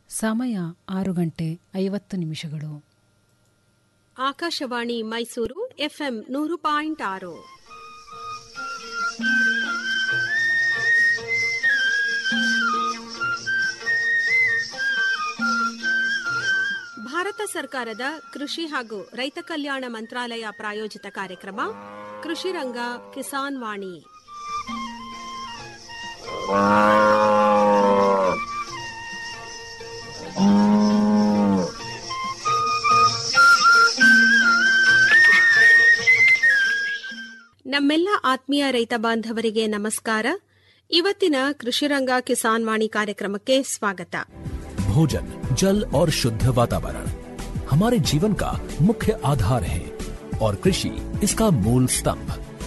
ಸಮಯ ಆರು ಗಂಟೆ ಐವತ್ತು ನಿಮಿಷಗಳು ಆಕಾಶವಾಣಿ ಮೈಸೂರು ಎಫ್ಎಂ ನೂರು ಪಾಯಿಂಟ್ ಆರು ಭಾರತ ಸರ್ಕಾರದ ಕೃಷಿ ಹಾಗೂ ರೈತ ಕಲ್ಯಾಣ ಮಂತ್ರಾಲಯ ಪ್ರಾಯೋಜಿತ ಕಾರ್ಯಕ್ರಮ ಕೃಷಿ ರಂಗ ಕಿಸಾನ್ ವಾಣಿ ನಮ್ಮೆಲ್ಲ ಆತ್ಮೀಯ ರೈತ ಬಾಂಧವರಿಗೆ ನಮಸ್ಕಾರ ಇವತ್ತಿನ ಕೃಷಿರಂಗ ಕಿಸಾನ್ ವಾಣಿ ಕಾರ್ಯಕ್ರಮಕ್ಕೆ ಸ್ವಾಗತ भोजन जल और शुद्ध वातावरण हमारे जीवन का मुख्य आधार है और कृषि इसका मूल स्तंभ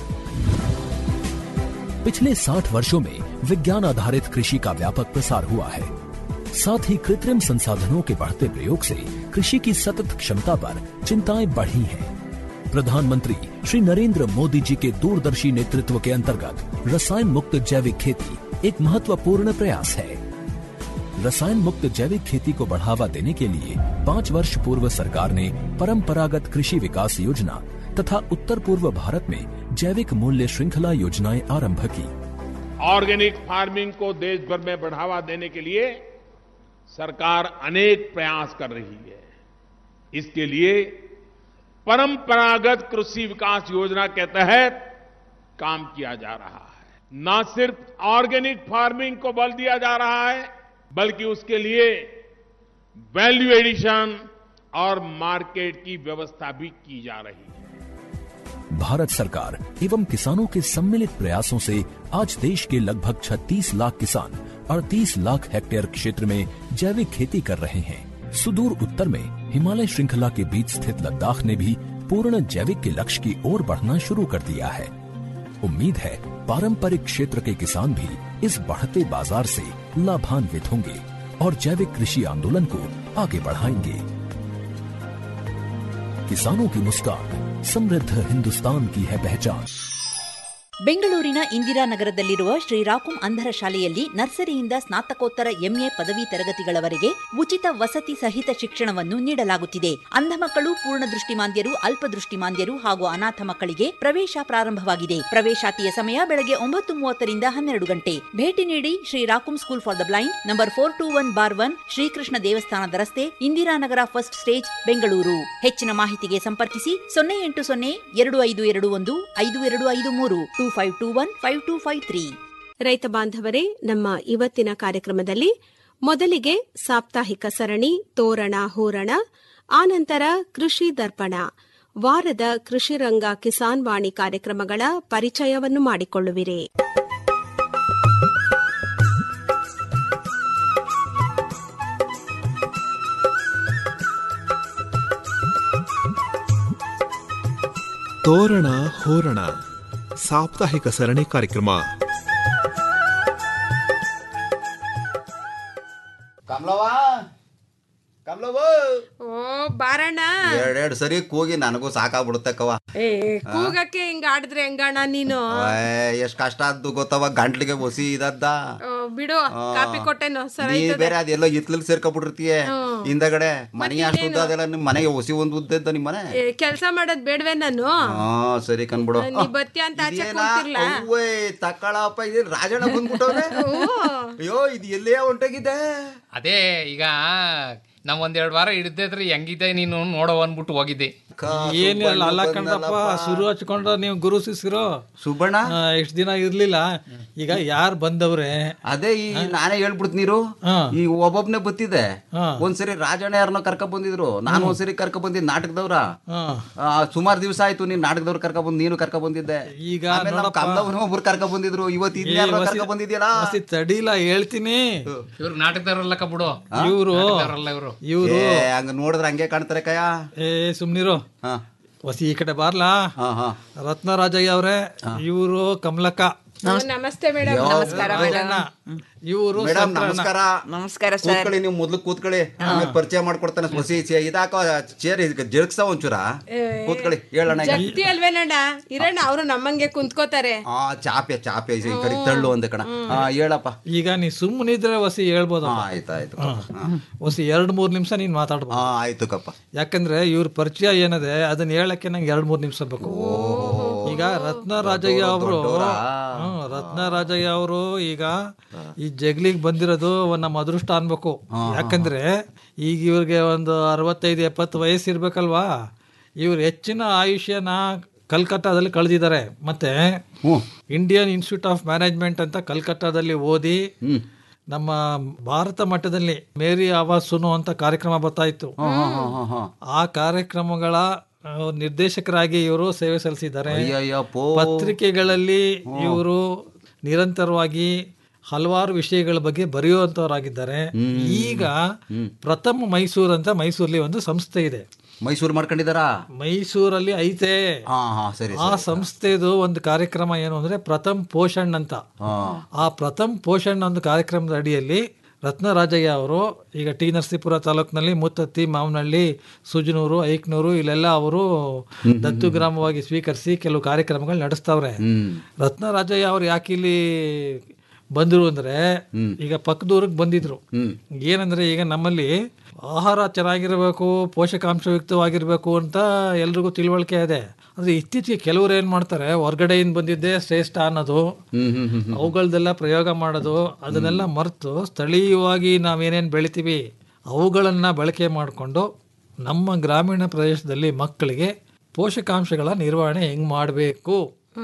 पिछले 60 वर्षों में विज्ञान आधारित कृषि का व्यापक प्रसार हुआ है साथ ही कृत्रिम संसाधनों के बढ़ते प्रयोग से कृषि की सतत क्षमता पर चिंताएं बढ़ी हैं प्रधानमंत्री श्री नरेंद्र मोदी जी के दूरदर्शी नेतृत्व के अंतर्गत रसायन मुक्त जैविक खेती एक महत्वपूर्ण प्रयास है रसायन मुक्त जैविक खेती को बढ़ावा देने के लिए पाँच वर्ष पूर्व सरकार ने परंपरागत कृषि विकास योजना तथा उत्तर पूर्व भारत में जैविक मूल्य श्रृंखला योजनाएं आरंभ की ऑर्गेनिक फार्मिंग को देश भर में बढ़ावा देने के लिए सरकार अनेक प्रयास कर रही है इसके लिए परंपरागत कृषि विकास योजना के तहत काम किया जा रहा है न सिर्फ ऑर्गेनिक फार्मिंग को बल दिया जा रहा है बल्कि उसके लिए वैल्यू एडिशन और मार्केट की व्यवस्था भी की जा रही है भारत सरकार एवं किसानों के सम्मिलित प्रयासों से आज देश के लगभग 36 लाख किसान 38 लाख हेक्टेयर क्षेत्र में जैविक खेती कर रहे हैं सुदूर उत्तर में हिमालय श्रृंखला के बीच स्थित लद्दाख ने भी पूर्ण जैविक के लक्ष्य की ओर बढ़ना शुरू कर दिया है उम्मीद है पारंपरिक क्षेत्र के किसान भी इस बढ़ते बाजार से लाभान्वित होंगे और जैविक कृषि आंदोलन को आगे बढ़ाएंगे किसानों की मुस्कान समृद्ध हिंदुस्तान की है पहचान ಬೆಂಗಳೂರಿನ ಇಂದಿರಾನಗರದಲ್ಲಿರುವ ಶ್ರೀ ರಾಕುಂ ಅಂಧರ ಶಾಲೆಯಲ್ಲಿ ನರ್ಸರಿಯಿಂದ ಸ್ನಾತಕೋತ್ತರ ಎಂಎ ಪದವಿ ತರಗತಿಗಳವರೆಗೆ ಉಚಿತ ವಸತಿ ಸಹಿತ ಶಿಕ್ಷಣವನ್ನು ನೀಡಲಾಗುತ್ತಿದೆ ಅಂಧ ಮಕ್ಕಳು ಪೂರ್ಣ ದೃಷ್ಟಿಮಾಂದ್ಯರು ಅಲ್ಪದೃಷ್ಟಿಮಾಂದ್ಯರು ಹಾಗೂ ಅನಾಥ ಮಕ್ಕಳಿಗೆ ಪ್ರವೇಶ ಪ್ರಾರಂಭವಾಗಿದೆ ಪ್ರವೇಶಾತಿಯ ಸಮಯ ಬೆಳಗ್ಗೆ ಒಂಬತ್ತು ಮೂವತ್ತರಿಂದ ಹನ್ನೆರಡು ಗಂಟೆ ಭೇಟಿ ನೀಡಿ ಶ್ರೀ ರಾಕುಂ school for the blind number four two one bar one Srikrishna ದೇವಸ್ಥಾನದ ರಸ್ತೆ ಇಂದಿರಾನಗರ ಫಸ್ಟ್ ಸ್ಟೇಜ್ ಬೆಂಗಳೂರು ಹೆಚ್ಚಿನ ಮಾಹಿತಿಗೆ ಸಂಪರ್ಕಿಸಿ ಸೊನ್ನೆ ಎಂಟು ಸೊನ್ನೆ ಎರಡು ಐದು ಎರಡು ಒಂದು ಐದು ಎರಡು ಐದು ಮೂರು two five two one five two five three ರೈತ ಬಾಂಧವರೇ ನಮ್ಮ ಇವತ್ತಿನ ಕಾರ್ಯಕ್ರಮದಲ್ಲಿ ಮೊದಲಿಗೆ ಸಾಪ್ತಾಹಿಕ ಸರಣಿ ತೋರಣ ಹೂರಣ ಆನಂತರ ಕೃಷಿ ದರ್ಪಣ ವಾರದ ಕೃಷಿ ರಂಗ ಕಿಸಾನ್ ವಾಣಿ ಕಾರ್ಯಕ್ರಮಗಳ ಪರಿಚಯವನ್ನು ಮಾಡಿಕೊಳ್ಳುವಿರಿ ತೋರಣ ಹೋರಣ ಸಾಪ್ತಾಹಿಕ ಸರಣಿ ಕಾರ್ಯಕ್ರಮ ಕಮಲವ್ವ ಕಮಲವ್ವ ಓ ಬಾರಣ್ಣ ಎರಡೆರಡು ಸರಿ ಕೂಗಿ ನನಗೂ ಸಾಕಾಗ್ಬಿಡುತ್ತೆ ಕವ ಏ ಕೂಗಕ್ಕೆ ಹಿಂಗ ಆಡಿದ್ರೆ ಹೆಂಗಣ್ಣ ನೀನು ಎಷ್ಟ್ ಕಷ್ಟ ಆದ್ದು ಗೊತ್ತವ ಗಂಟ್ಲಿಗೆ ಒಸಿ ಇದದ್ದ ಓ, ಬಿಡು ಆ, ಕಾಪಿ ಕೊಟ್ಟೆನು ಸರಿ ನೀ ಆಯ್ತದೆ. ಬೇರೆ ಅದೆಲ್ಲ ಇತ್ಲಲ್ಲಿ ಸೇರ್ಕೊಬಿಟ್ಟಿರ್ತೀಯ ಹಿಂದಗಡೆ ಮನೆ ಅಷ್ಟು ಉದ್ದ ಅದೆಲ್ಲ ನಿಮ್ ಮನೆಗೆ ಒಸಿ ಒಂದು ಉದ್ದ ಇದ್ದ ನಿಮ್ ಮನೆ ಏ, ಕೆಲ್ಸ ಮಾಡೋದ್ ಬೇಡ್ವೆ ನಾನು ಹಾ ಸರಿ ಕನ್ಬಿಡು ನೀ ಬತ್ತಿ ಅಂತ ಆಚೆ ಇದೇನಾ? ಕೂತಿರ್ಲ ಅವ್ವೇ ತಕ್ಕಳಪ್ಪ ಇದು ರಾಜಣ್ಣ ಬಂದ್ಬಿಟ್ಟವ್ರೆ ಅಯ್ಯೋ ಇದು ಎಲ್ಲೇ ಹೊಂಟೋಗಿದೆ ಅದೇ ಈಗ ನಾವ್ ಒಂದೆರಡು ವಾರ ಹಿಡಿದ್ರೆ ಹೆಂಗಿದೆ ನೀನು ನೋಡೋ ಅಂದ್ಬಿಟ್ಟು ಹೋಗಿದ್ದೆ ಏನಿಲ್ಲ ಅಲ್ಲ ಕಣ್ರಪ್ಪ ಶುರು ಹಚ್ಕೊಂಡು ನೀವು ಗುರು ಶಿಷ್ಯರು ಸುಬ್ಬಣ್ಣ ಇಷ್ಟ ದಿನ ಇರ್ಲಿಲ್ಲ ಈಗ ಯಾರು ಬಂದವ್ರೆ ಅದೇ ಈ ನಾನೇ ಹೇಳ್ಬಿಡ್ತೀನಿ ನೀರು ಹಾ. ಈ ಒಬ್ಬೊಬ್ನೇ ಬತ್ತಿದೆ ಹಾ. ಒಂದ್ಸರಿ ರಾಜಣ್ಣ ಯಾರನ್ನ ಕರ್ಕ ಬಂದಿದ್ರು ನಾನು ಒಂದ್ಸರಿ ಕರ್ಕ ಬಂದಿದ್ ನಾಟಕದವ್ರ ಹಾ. ಸುಮಾರು ದಿವಸ ಆಯ್ತು ನೀನ್ ನಾಟಕದವ್ರು ಕರ್ಕ ಬಂದ್ ನೀನು ಕರ್ಕ ಬಂದಿದ್ದೆ ಈಗ ಆಮೇಲೆ ನಮ್ ನೋಡಪ್ಪ. ಕಮಲವ್ರು ಒಬ್ರು ಕರ್ಕ ಬಂದಿದ್ರು ಇವತ್ತು ಏ, ಇನ್ಯಾರನ್ನ ವಸಿ- ಕರ್ಕ ಬಂದಿದ್ಯಲ್ಲ ವಸಿ ತಡಿಲ ಹೇಳ್ತೀನಿ ಇವ್ರು ನಾಟಕದವ್ರಲ್ಲ ಕಬಿಡು ಇವ್ರು ನಾಟಕದವ್ರಲ್ಲ ಇವ್ರು ಇವ್ರು ಏ, ಹಂಗ ನೋಡಿದ್ರೆ ಹಂಗೆ ಕಾಣ್ತಾರೆ ಕಯ್ಯ ಏ ಸುಮ್ನಿರು ಹಾ ವಸಿ ಈ ಕಡೆ ಬಾರ್ಲಾ ಹಾ ಹಾ ರತ್ನರಾಜಯ್ಯ ಅವ್ರೆ ಇವರು ಕಮಲಕ್ಕ ನಮಸ್ತೆ ಮೇಡಮ್ ನಮಸ್ಕಾರ ಮೇಡಮ್ ಇವರು ಮೇಡಮ್ ನಮಸ್ಕಾರ ನಮಸ್ಕಾರ ಸರ್ ಕೂತ್ಕೊಳ್ಳಿ ನೀವು ಮೊದ್ಲು ಕೂತ್ಕೊಳ್ಳಿ ಆಮೇಲೆ ಪರಿಚಯ ಮಾಡ್ಕೊಡ್ತಾನೆ ಹೊಸಿ ಇದಾಕೋ ಚೇರ್ ಜರುಗ್ಸ ಒಂಚೂರ ಕೂತ್ಕೊಳ್ಳಿ ಹೇಳೋಣ ಈಗ. ಜಗ್ತಿ ಅಲ್ವೇನಣ್ಣ ಇರಣ್ಣ ಅವರು ನಮ್ಮಂಗೆ ಕುಂತ್ಕೋತಾರೆ ಆ ಚಾಪೆ ಚಾಪೆ ಈ ಕಡೆ ತಳ್ಳು ಅಂದೆ ಕಣ ಹಾ ಹೇಳಪ್ಪ ಈಗ ನೀ ಸುಮ್ಮನಿದ್ರೆ ಹೊಸಿ ಹೇಳ್ಬೋದು ಹಾ ಆಯ್ತಾಯ್ತು ಹೊಸಿ ಎರಡು ಮೂರು ನಿಮಿಷ ನೀನು ಮಾತಾಡ್ಬೋದು ಹಾ ಆಯ್ತು ಕಪ್ಪ ಯಾಕಂದ್ರೆ ಇವ್ರ ಪರಿಚಯ ಏನಿದೆ ಅದನ್ನ ಹೇಳಕ್ಕೆ ನಂಗೆ ಎರಡು ಮೂರು ನಿಮಿಷ ಬೇಕು ಈಗ ರತ್ನ ರಾಜಯ್ಯ ಅವರು ರತ್ನ ರಾಜಯ್ಯ ಅವರು ಈಗ ಈ ಜಗ್ಲಿಗೆ ಬಂದಿರೋದು ಒಂದ್ ನಮ್ಮ ಅದೃಷ್ಟ ಅನ್ಬೇಕು ಯಾಕಂದ್ರೆ ಈಗ ಇವ್ರಿಗೆ ಒಂದು ಅರವತ್ತೈದು ಎಪ್ಪತ್ತು ವಯಸ್ಸು ಇರ್ಬೇಕಲ್ವಾ ಇವ್ರು ಹೆಚ್ಚಿನ ಆಯುಷ್ಯನ ಕಲ್ಕತ್ತಾದಲ್ಲಿ ಕಳೆದಿದ್ದಾರೆ ಮತ್ತೆ ಇಂಡಿಯನ್ ಇನ್ಸ್ಟಿಟ್ಯೂಟ್ ಆಫ್ ಮ್ಯಾನೇಜ್ಮೆಂಟ್ ಅಂತ ಕಲ್ಕತ್ತಾದಲ್ಲಿ ಓದಿ ನಮ್ಮ ಭಾರತ ಮಟ್ಟದಲ್ಲಿ ಮೇರಿ ಆವಾಸ್ ಸುನು ಅಂತ ಕಾರ್ಯಕ್ರಮ ಬರ್ತಾ ಇತ್ತು ಆ ಕಾರ್ಯಕ್ರಮಗಳ ಆ, ನಿರ್ದೇಶಕರಾಗಿ ಇವರು ಸೇವೆ ಸಲ್ಲಿಸಿದ್ದಾರೆ ಅಯ್ಯಯ್ಯಪ್ಪೋ. ಪತ್ರಿಕೆಗಳಲ್ಲಿ ಇವರು ನಿರಂತರವಾಗಿ ಹಲವಾರು ವಿಷಯಗಳ ಬಗ್ಗೆ ಬರೆಯುವಂತವರಾಗಿದ್ದಾರೆ ಈಗ ಪ್ರಥಮ ಮೈಸೂರು ಅಂತ ಮೈಸೂರಲ್ಲಿ ಒಂದು ಸಂಸ್ಥೆ ಇದೆ ಮೈಸೂರು ಮಾಡ್ಕೊಂಡಿದಾರಾ ಮೈಸೂರಲ್ಲಿ ಐತೆ ಹಾ ಹಾ ಸರಿ ಆ ಸಂಸ್ಥೆದು ಒಂದು ಕಾರ್ಯಕ್ರಮ ಏನು ಅಂದ್ರೆ ಪ್ರಥಮ್ ಪೋಷಣ್ ಅಂತ ಆ ಪ್ರಥಮ್ ಪೋಷಣ್ ಒಂದು ಕಾರ್ಯಕ್ರಮದ ಅಡಿಯಲ್ಲಿ ರತ್ನರಾಜಯ್ಯ ಅವರು ಈಗ ಟಿ ನರಸೀಪುರ ತಾಲೂಕಿನಲ್ಲಿ ಮುತ್ತತ್ತಿ ಮಾವನಹಳ್ಳಿ ಸುಜನೂರು ಐಕ್ನೂರು ಇಲ್ಲೆಲ್ಲ ಅವರು ದತ್ತು ಗ್ರಾಮವಾಗಿ ಸ್ವೀಕರಿಸಿ ಕೆಲವು ಕಾರ್ಯಕ್ರಮಗಳು ನಡೆಸ್ತಾವ್ರೆ ರತ್ನರಾಜಯ್ಯ ಅವ್ರು ಯಾಕೆ ಇಲ್ಲಿ ಬಂದ್ರು ಅಂದ್ರೆ ಈಗ ಪಕ್ಕದೂರಿಗೆ ಬಂದಿದ್ರು ಏನಂದ್ರೆ ಈಗ ನಮ್ಮಲ್ಲಿ ಆಹಾರ ಚೆನ್ನಾಗಿರ್ಬೇಕು ಪೋಷಕಾಂಶಯುಕ್ತವಾಗಿರ್ಬೇಕು ಅಂತ ಎಲ್ರಿಗೂ ತಿಳುವಳಿಕೆ ಇದೆ ಆದ್ರೆ ಇತ್ತೀಚೆಗೆ ಕೆಲವರು ಏನ್ ಮಾಡ್ತಾರೆ ಹೊರ್ಗಡೆಯಿಂದ ಬಂದಿದ್ದೇ ಶ್ರೇಷ್ಠ ಅನ್ನೋದು ಅವುಗಳದೆಲ್ಲ ಪ್ರಯೋಗ ಮಾಡೋದು ಅದನ್ನೆಲ್ಲ ಮರೆತು ಸ್ಥಳೀಯವಾಗಿ ನಾವೇನೇನು ಬೆಳಿತೀವಿ ಅವುಗಳನ್ನ ಬಳಕೆ ಮಾಡಿಕೊಂಡು ನಮ್ಮ ಗ್ರಾಮೀಣ ಪ್ರದೇಶದಲ್ಲಿ ಮಕ್ಕಳಿಗೆ ಪೋಷಕಾಂಶಗಳ ನಿರ್ವಹಣೆ ಹೆಂಗ್ ಮಾಡಬೇಕು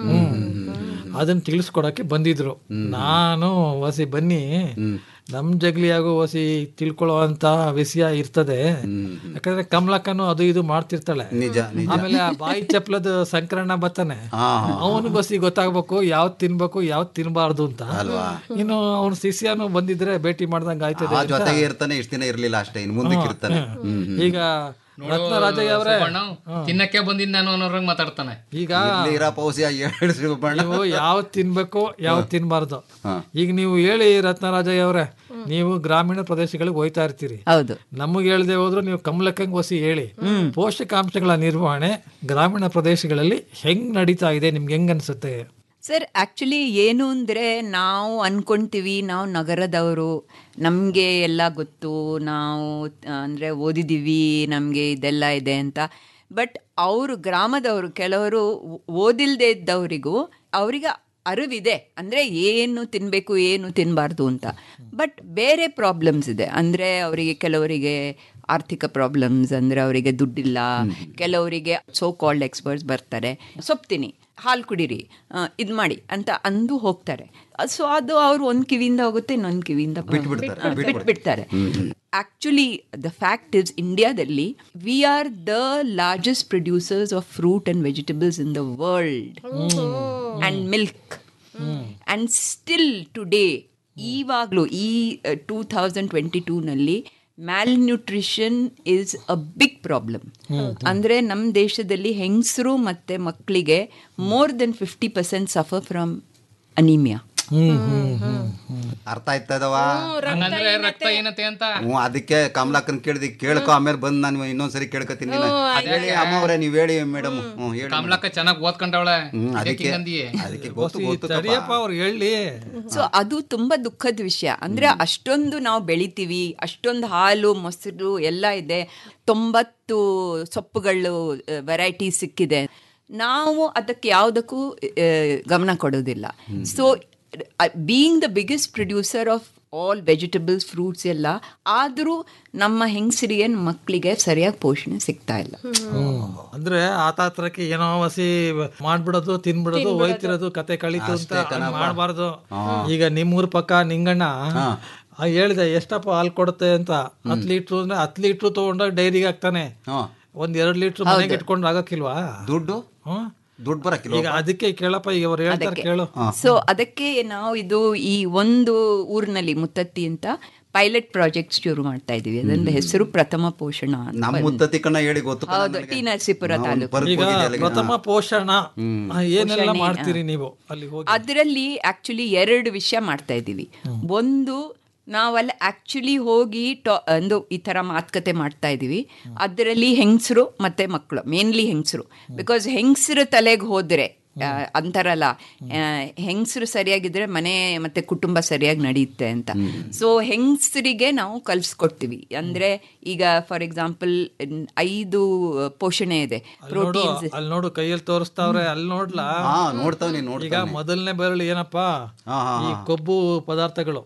ಅದನ್ನ ತಿಳಿಸ್ಕೊಡಕ್ಕೆ ಬಂದಿದ್ರು ನಾನು ವಸಿ ಬನ್ನಿ ನಮ್ ಜಗ್ಲಿಯಾಗೋ ವಸಿ ತಿಳ್ಕೊಳ್ಳುವಂತ ವಿಷಯ ಇರ್ತದೆ ಯಾಕಂದ್ರೆ ಕಮಲಕ್ಕನು ಅದು ಇದು ಮಾಡ್ತಿರ್ತಾಳೆ ನಿಜ ನಿಜ ಆಮೇಲೆ ಆ ಬಾಯಿ ಚಪ್ಲದ ಸಂಕ್ರಣ ಬರ್ತಾನೆ ಅವನು ಬಸಿ ಗೊತ್ತಾಗ್ಬೇಕು ಯಾವ್ದ್ ತಿನ್ಬೇಕು ಯಾವ್ದ್ ತಿನ್ಬಾರ್ದು ಅಂತ ಇನ್ನು ಅವನ ಶಿಷ್ಯನು ಬಂದಿದ್ರೆ ಭೇಟಿ ಮಾಡ್ದಂಗ ಆಯ್ತದೆ ಆ ಅಂತ. ಜೊತೆಗೆ ಇರ್ತಾನೆ ಇಷ್ಟ ದಿನ ಇರ್ಲಿಲ್ಲ ಅಷ್ಟೇ ಇನ್ನು ಮುಂದಕ್ಕೆ ಇರ್ತಾನೆ ಹ್ಮ್ ಹ್ಮ್. ಈಗ ರತ್ನರಾಜಯ್ಯ ಅವರೇ ಸುಬ್ಬಣ್ಣ, ತಿನ್ನಕ್ಕೆ ಬಂದಿದ್ ನಾನು ಅನ್ನೋರಂಗ್ ಮಾತಾಡ್ತಾನೆ ಈಗ ಇರ್ಲಿ ಇರಪ್ಪ ಔಸಿ ಹೇಳಿಸ್ರಿ ಬಣ್ಣ ನೀವು ಯಾವ್ದ್ ತಿನ್ಬೇಕು ಯಾವ್ದ್ ತಿನ್ಬಾರ್ದು ಈಗ ನೀವು ಹೇಳಿ ರತ್ನರಾಜಯ್ಯ ಅವರೇ ನೀವು ಗ್ರಾಮೀಣ ಪ್ರದೇಶಗಳಿಗೆ ಹೋಯ್ತಾ ಇರ್ತೀರಿ ಹೌದು ನಮಗೆ ಹೇಳ್ದೆ ಹೋದ್ರು ನೀವು ಕಮಲಕ್ಕಂಗ್ ಹೊಸಿ ಹೇಳಿ ಪೋಷಕಾಂಶಗಳ ನಿರ್ವಹಣೆ ಗ್ರಾಮೀಣ ಪ್ರದೇಶಗಳಲ್ಲಿ ಹೆಂಗ್ ನಡೀತಾ ಇದೆ ನಿಮ್ಗೆ ಹೆಂಗ್ ಅನ್ಸುತ್ತೆ ಸರ್ ಆ್ಯಕ್ಚುಲಿ ಏನು ಅಂದರೆ ನಾವು ಅನ್ಕೊಂತೀವಿ ನಾವು ನಗರದವರು ನಮಗೆ ಎಲ್ಲ ಗೊತ್ತು ನಾವು ಅಂದರೆ ಓದಿದ್ದೀವಿ ನಮಗೆ ಇದೆಲ್ಲ ಇದೆ ಅಂತ ಬಟ್ ಅವರು ಗ್ರಾಮದವರು ಕೆಲವರು ಓದಿಲ್ಲದೆ ಇದ್ದವರಿಗೂ ಅವರಿಗೆ ಅರಿವಿದೆ ಅಂದರೆ ಏನು ತಿನ್ನಬೇಕು ಏನು ತಿನ್ನಬಾರ್ದು ಅಂತ ಬಟ್ ಬೇರೆ ಪ್ರಾಬ್ಲಮ್ಸ್ ಇದೆ ಅಂದರೆ ಅವರಿಗೆ ಕೆಲವರಿಗೆ ಆರ್ಥಿಕ ಪ್ರಾಬ್ಲಮ್ಸ್ ಅಂದರೆ ಅವರಿಗೆ ದುಡ್ಡಿಲ್ಲ ಕೆಲವರಿಗೆ ಸೋ ಕಾಲ್ಡ್ ಎಕ್ಸ್ಪರ್ಟ್ಸ್ ಬರ್ತಾರೆ ಸೊಪ್ಪು ತಿನ್ನಿ ಹಾಲು ಕುಡೀರಿ ಇದು ಮಾಡಿ ಅಂತ ಅಂದು ಹೋಗ್ತಾರೆ ಸೊ ಅದು ಅವರು ಒಂದು ಕಿವಿಯಿಂದ ಹೋಗುತ್ತೆ ಇನ್ನೊಂದು ಕಿವಿಯಿಂದ ಬಿಟ್ಬಿಡ್ತಾರೆ, ಆ, ಬಿಟ್ಬಿಡ್ತಾರೆ ಆಕ್ಚುಲಿ ದ ಫ್ಯಾಕ್ಟ್ ಇಸ್ ಇಂಡಿಯಾದಲ್ಲಿ we are the largest producers of fruit and vegetables in the world and milk and still today ಇವಾಗಲೂ ಈ ಟೂ ತೌಸಂಡ್ ಟ್ವೆಂಟಿ ಟೂನಲ್ಲಿ malnutrition is a big problem ಅಂದರೆ ನಮ್ಮ ದೇಶದಲ್ಲಿ ಹೆಂಗಸರು ಮತ್ತು ಮಕ್ಕಳಿಗೆ more than fifty percent suffer from anaemia ಅರ್ಥ ಆಯ್ತಾ ಇದಾವ ಹಂಗಂದ್ರೆ ರಕ್ತಹೀನತೆ ಅಂತ ಹ್ಞೂ ಅದಕ್ಕೆ ಕಮಲಾಕನ್ ಕೇಳಿದಿ ಕೇಳ್ಕೊ ಆಮೇಲೆ ಬಂದು ನಾನು ಇನ್ನೊಂದ್ಸರಿ ಕೇಳ್ಕೊತೀನಿ ನೀನು. ಹೇಳಿ ಅಮ್ಮ ಅವ್ರೆ ನೀವ್ ಹೇಳಿ ಮೇಡಮ್ ಹ್ಞೂ ಹೇಳಿ ಕಮಲಕ್ಕ ಚೆನ್ನಾಗ್ ಓದ್ಕೊಂಡವಳೆ ಹ್ಮ್, ಅದಕ್ಕೆ ಹಿಂಗಂದಿಯೇ ಅದಕ್ಕೆ ಗೊತ್ತು ಗೊತ್ತು ಕಪ್ಪ. ಸರಿಯಪ್ಪ ಅವ್ರು ಹೇಳಿ ಸೊ ಅದು ತುಂಬಾ ದುಃಖದ ವಿಷಯ ಅಂದ್ರೆ ಅಷ್ಟೊಂದು ನಾವು ಬೆಳಿತೀವಿ ಅಷ್ಟೊಂದು ಹಾಲು ಮೊಸರು ಎಲ್ಲ ಇದೆ ತೊಂಬತ್ತು ಸೊಪ್ಪುಗಳು ವೆರೈಟಿ ಸಿಕ್ಕಿದೆ ನಾವು ಅದಕ್ಕೆ ಯಾವುದಕ್ಕೂ ಆ, ಗಮನ ಕೊಡೋದಿಲ್ಲ so being the biggest producer of all vegetables fruits ಎಲ್ಲ ಆದರೂ ನಮ್ಮ ಹೆಂಗಸರಿಗೆ ಮಕ್ಕಳಿಗೆ ಸರಿಯಾಗಿ ಪೋಷಣೆ ಸಿಗ್ತಾ ಇಲ್ಲ ಅಂದ್ರೆ ಆತಾತ್ರಕ್ಕೆ ಏನೋ ವಸಿ ಮಾಡ್ಬಿಡೋದು ತಿನ್ಬಿಡೋದು ಹೋಯ್ತಿರೋದು ಕತೆ ಕಳೀತು ಅಂತ ಹಂಗ್ ಮಾಡ್ಬಾರ್ದು ಈಗ ನಿಮ್ಮೂರ್ ಪಕ್ಕ ನಿಂಗಣ್ಣ ಆ ಹೇಳ್ದೆ ಎಷ್ಟಪ್ಪ ಹಾಲು ಕೊಡುತ್ತೆ ಅಂತ ಹತ್ ಲೀಟ್ರು ಅಂದ್ರೆ ಹತ್ ಲೀಟ್ರು ತಗೊಂಡಾಗ ಡೈರಿಗೆ ಹಾಕ್ತಾನೆ ಒಂದ್ ಎರಡ್ ಲೀಟ್ರ್ ಮನೆಗೆ ಇಟ್ಕೊಂಡು ಆಗಕ್ಕಿಲ್ವಾ ದುಡ್ಡು ಹ್ಮ್? ದುಡ್ಡು ಬರಕ್ಕಿಲ್ಲ ಈಗ ಅದಕ್ಕೆ ಕೇಳಪ್ಪ ಈಗ ಅವ್ರು ಹೇಳ್ತಾರೆ ಕೇಳು ಸೊ ಅದಕ್ಕೆ ನಾವು ಇದು ಈ ಒಂದು ಊರಿನಲ್ಲಿ ಮುತ್ತತ್ತಿ ಅಂತ ಪೈಲಟ್ ಪ್ರಾಜೆಕ್ಟ್ ಶುರು ಮಾಡ್ತಾ ಇದೀವಿ ಅದೊಂದು ಹೆಸರು ಪ್ರಥಮ ಪೋಷಣ ಅಂತ ನಮ್ಮ ಬಂದಿದೆ. ಮುತ್ತತಿ ಕಣ್ಣ ಹೇಳಿ ಗೊತ್ತು ಕಣ ಹೌದು ನನಗೆ. ಟಿ ನರಸೀಪುರ ನಾವು ತಾಲೂಕು ಬರ್ಕ್ ಈಗ ಹೋಗಿದ್ದೆ ಅಲ್ಲಿಗೆ. ಪ್ರಥಮ ಪೋಷಣ ಆ, ಏನೆಲ್ಲ ಪೋಷಣೆ, ಮಾಡ್ತೀರಿ ಆ. ನೀವು ಅಲ್ಲಿ ಹೋಗಿ ಅದರಲ್ಲಿ ಆಕ್ಚುಲಿ ಎರಡು ವಿಷಯ ಮಾಡ್ತಾ ಇದ್ದೀವಿ ಒಂದು ನಾವಲ್ಲಿ ಆಕ್ಚುಲಿ ಹೋಗಿ ಟಾ ಒಂದು ಈ ಥರ ಮಾತುಕತೆ ಮಾಡ್ತಾ ಇದ್ದೀವಿ ಅದರಲ್ಲಿ ಹೆಂಗಸರು ಮತ್ತು ಮಕ್ಕಳು ಮೇನ್ಲಿ ಹೆಂಗಸರು ಬಿಕಾಸ್ ಹೆಂಗಸರು ತಲೆಗೆ ಹೋದರೆ ಅಂತಾರಲ್ಲ ಹೆಂಗಸರು ಸರಿಯಾಗಿದ್ರೆ ಮನೆ ಮತ್ತೆ ಕುಟುಂಬ ಸರಿಯಾಗಿ ನಡೆಯುತ್ತೆ ಅಂತ ಸೊ ಹೆಂಗಸರಿಗೆ ನಾವು ಕಲಿಸ್ಕೊಡ್ತೀವಿ ಅಂದ್ರೆ ಈಗ ಫಾರ್ ಎಕ್ಸಾಂಪಲ್ ಐದು ಪೋಷಣೆ ಇದೆ ಅಲ್ಲಿ ನೋಡು ಪ್ರೋಟೀನ್ಸ್ ಅಲ್ಲಿ ನೋಡು ಕೈಯಲ್ಲಿ ತೋರಿಸ್ತಾವ್ರೆ ಅಲ್ಲಿ ನೋಡ್ಲಾ ಹಾ ನೋಡ್ತಾವ್ನಿ ಈಗ ನೋಡ್ತಾವ್ನಿ ಮೊದಲನೇ ಬೆರಳು ಏನಪ್ಪಾ ಹಾ, ಹಾ, ಈ ಹಾ. ಕೊಬ್ಬು ಪದಾರ್ಥಗಳು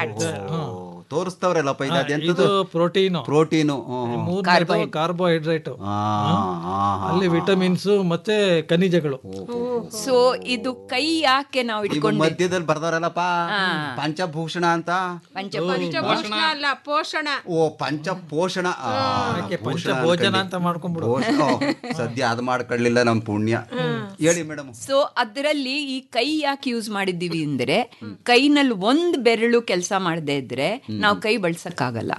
ತೋರಿಸ್ತಾವ್ರಲ್ಲಪ್ಪ ಇದು ಇದು ಅದೆಂತದ್ದು ಪ್ರೋಟೀನು ಪ್ರೋಟೀನು ಮೂರನೇದು ಕಾರ್ಬೋಹೈಡ್ರೇಟ್ ಅಲ್ಲಿ ವಿಟಮಿನ್ಸ್ ಮತ್ತೆ ಖನಿಜಗಳು ಸೊ ಇದು ಕೈ ಯಾಕೆ ನಾವು ಇವು ಇಟ್ಕೊಂಡ್ವಿ ಮಧ್ಯದಲ್ಲಿ ಬರ್ದಾರಲ್ಲಪ್ಪ ಪಂಚಭೂಷಣ ಅಂತ ಪಂಚಭೂಷಣ ಅಲ್ಲ ಪೋಷಣ ಓ ಪಂಚ ಪೋಷಣ ಆ, ಭೂಷಣ ಭೋಜನ ಅನ್ಕೊಂಡೆ. ಅಂತ ಮಾಡ್ಕೊಂಡ್ಬಿಡು ಭೋಷಣ, ಓ, ಸದ್ಯ ಅದು ಮಾಡ್ಕೊಳ್ಳಿಲ್ಲ ನಮ್ ಪುಣ್ಯ ಹೇಳಿ ಮೇಡಮ್ ಸೊ ಅದರಲ್ಲಿ ಈ ಕೈ ಯಾಕೆ ಯೂಸ್ ಮಾಡಿದ್ದೀವಿ ಅಂದ್ರೆ ಕೈನಲ್ಲಿ ಒಂದ್ ಬೆರಳು ಕೆಲಸ ಮಾಡದೇ ಇದ್ರೆ ನಾವು ಕೈ ಬಳಸಕ್ಕಾಗಲ್ಲ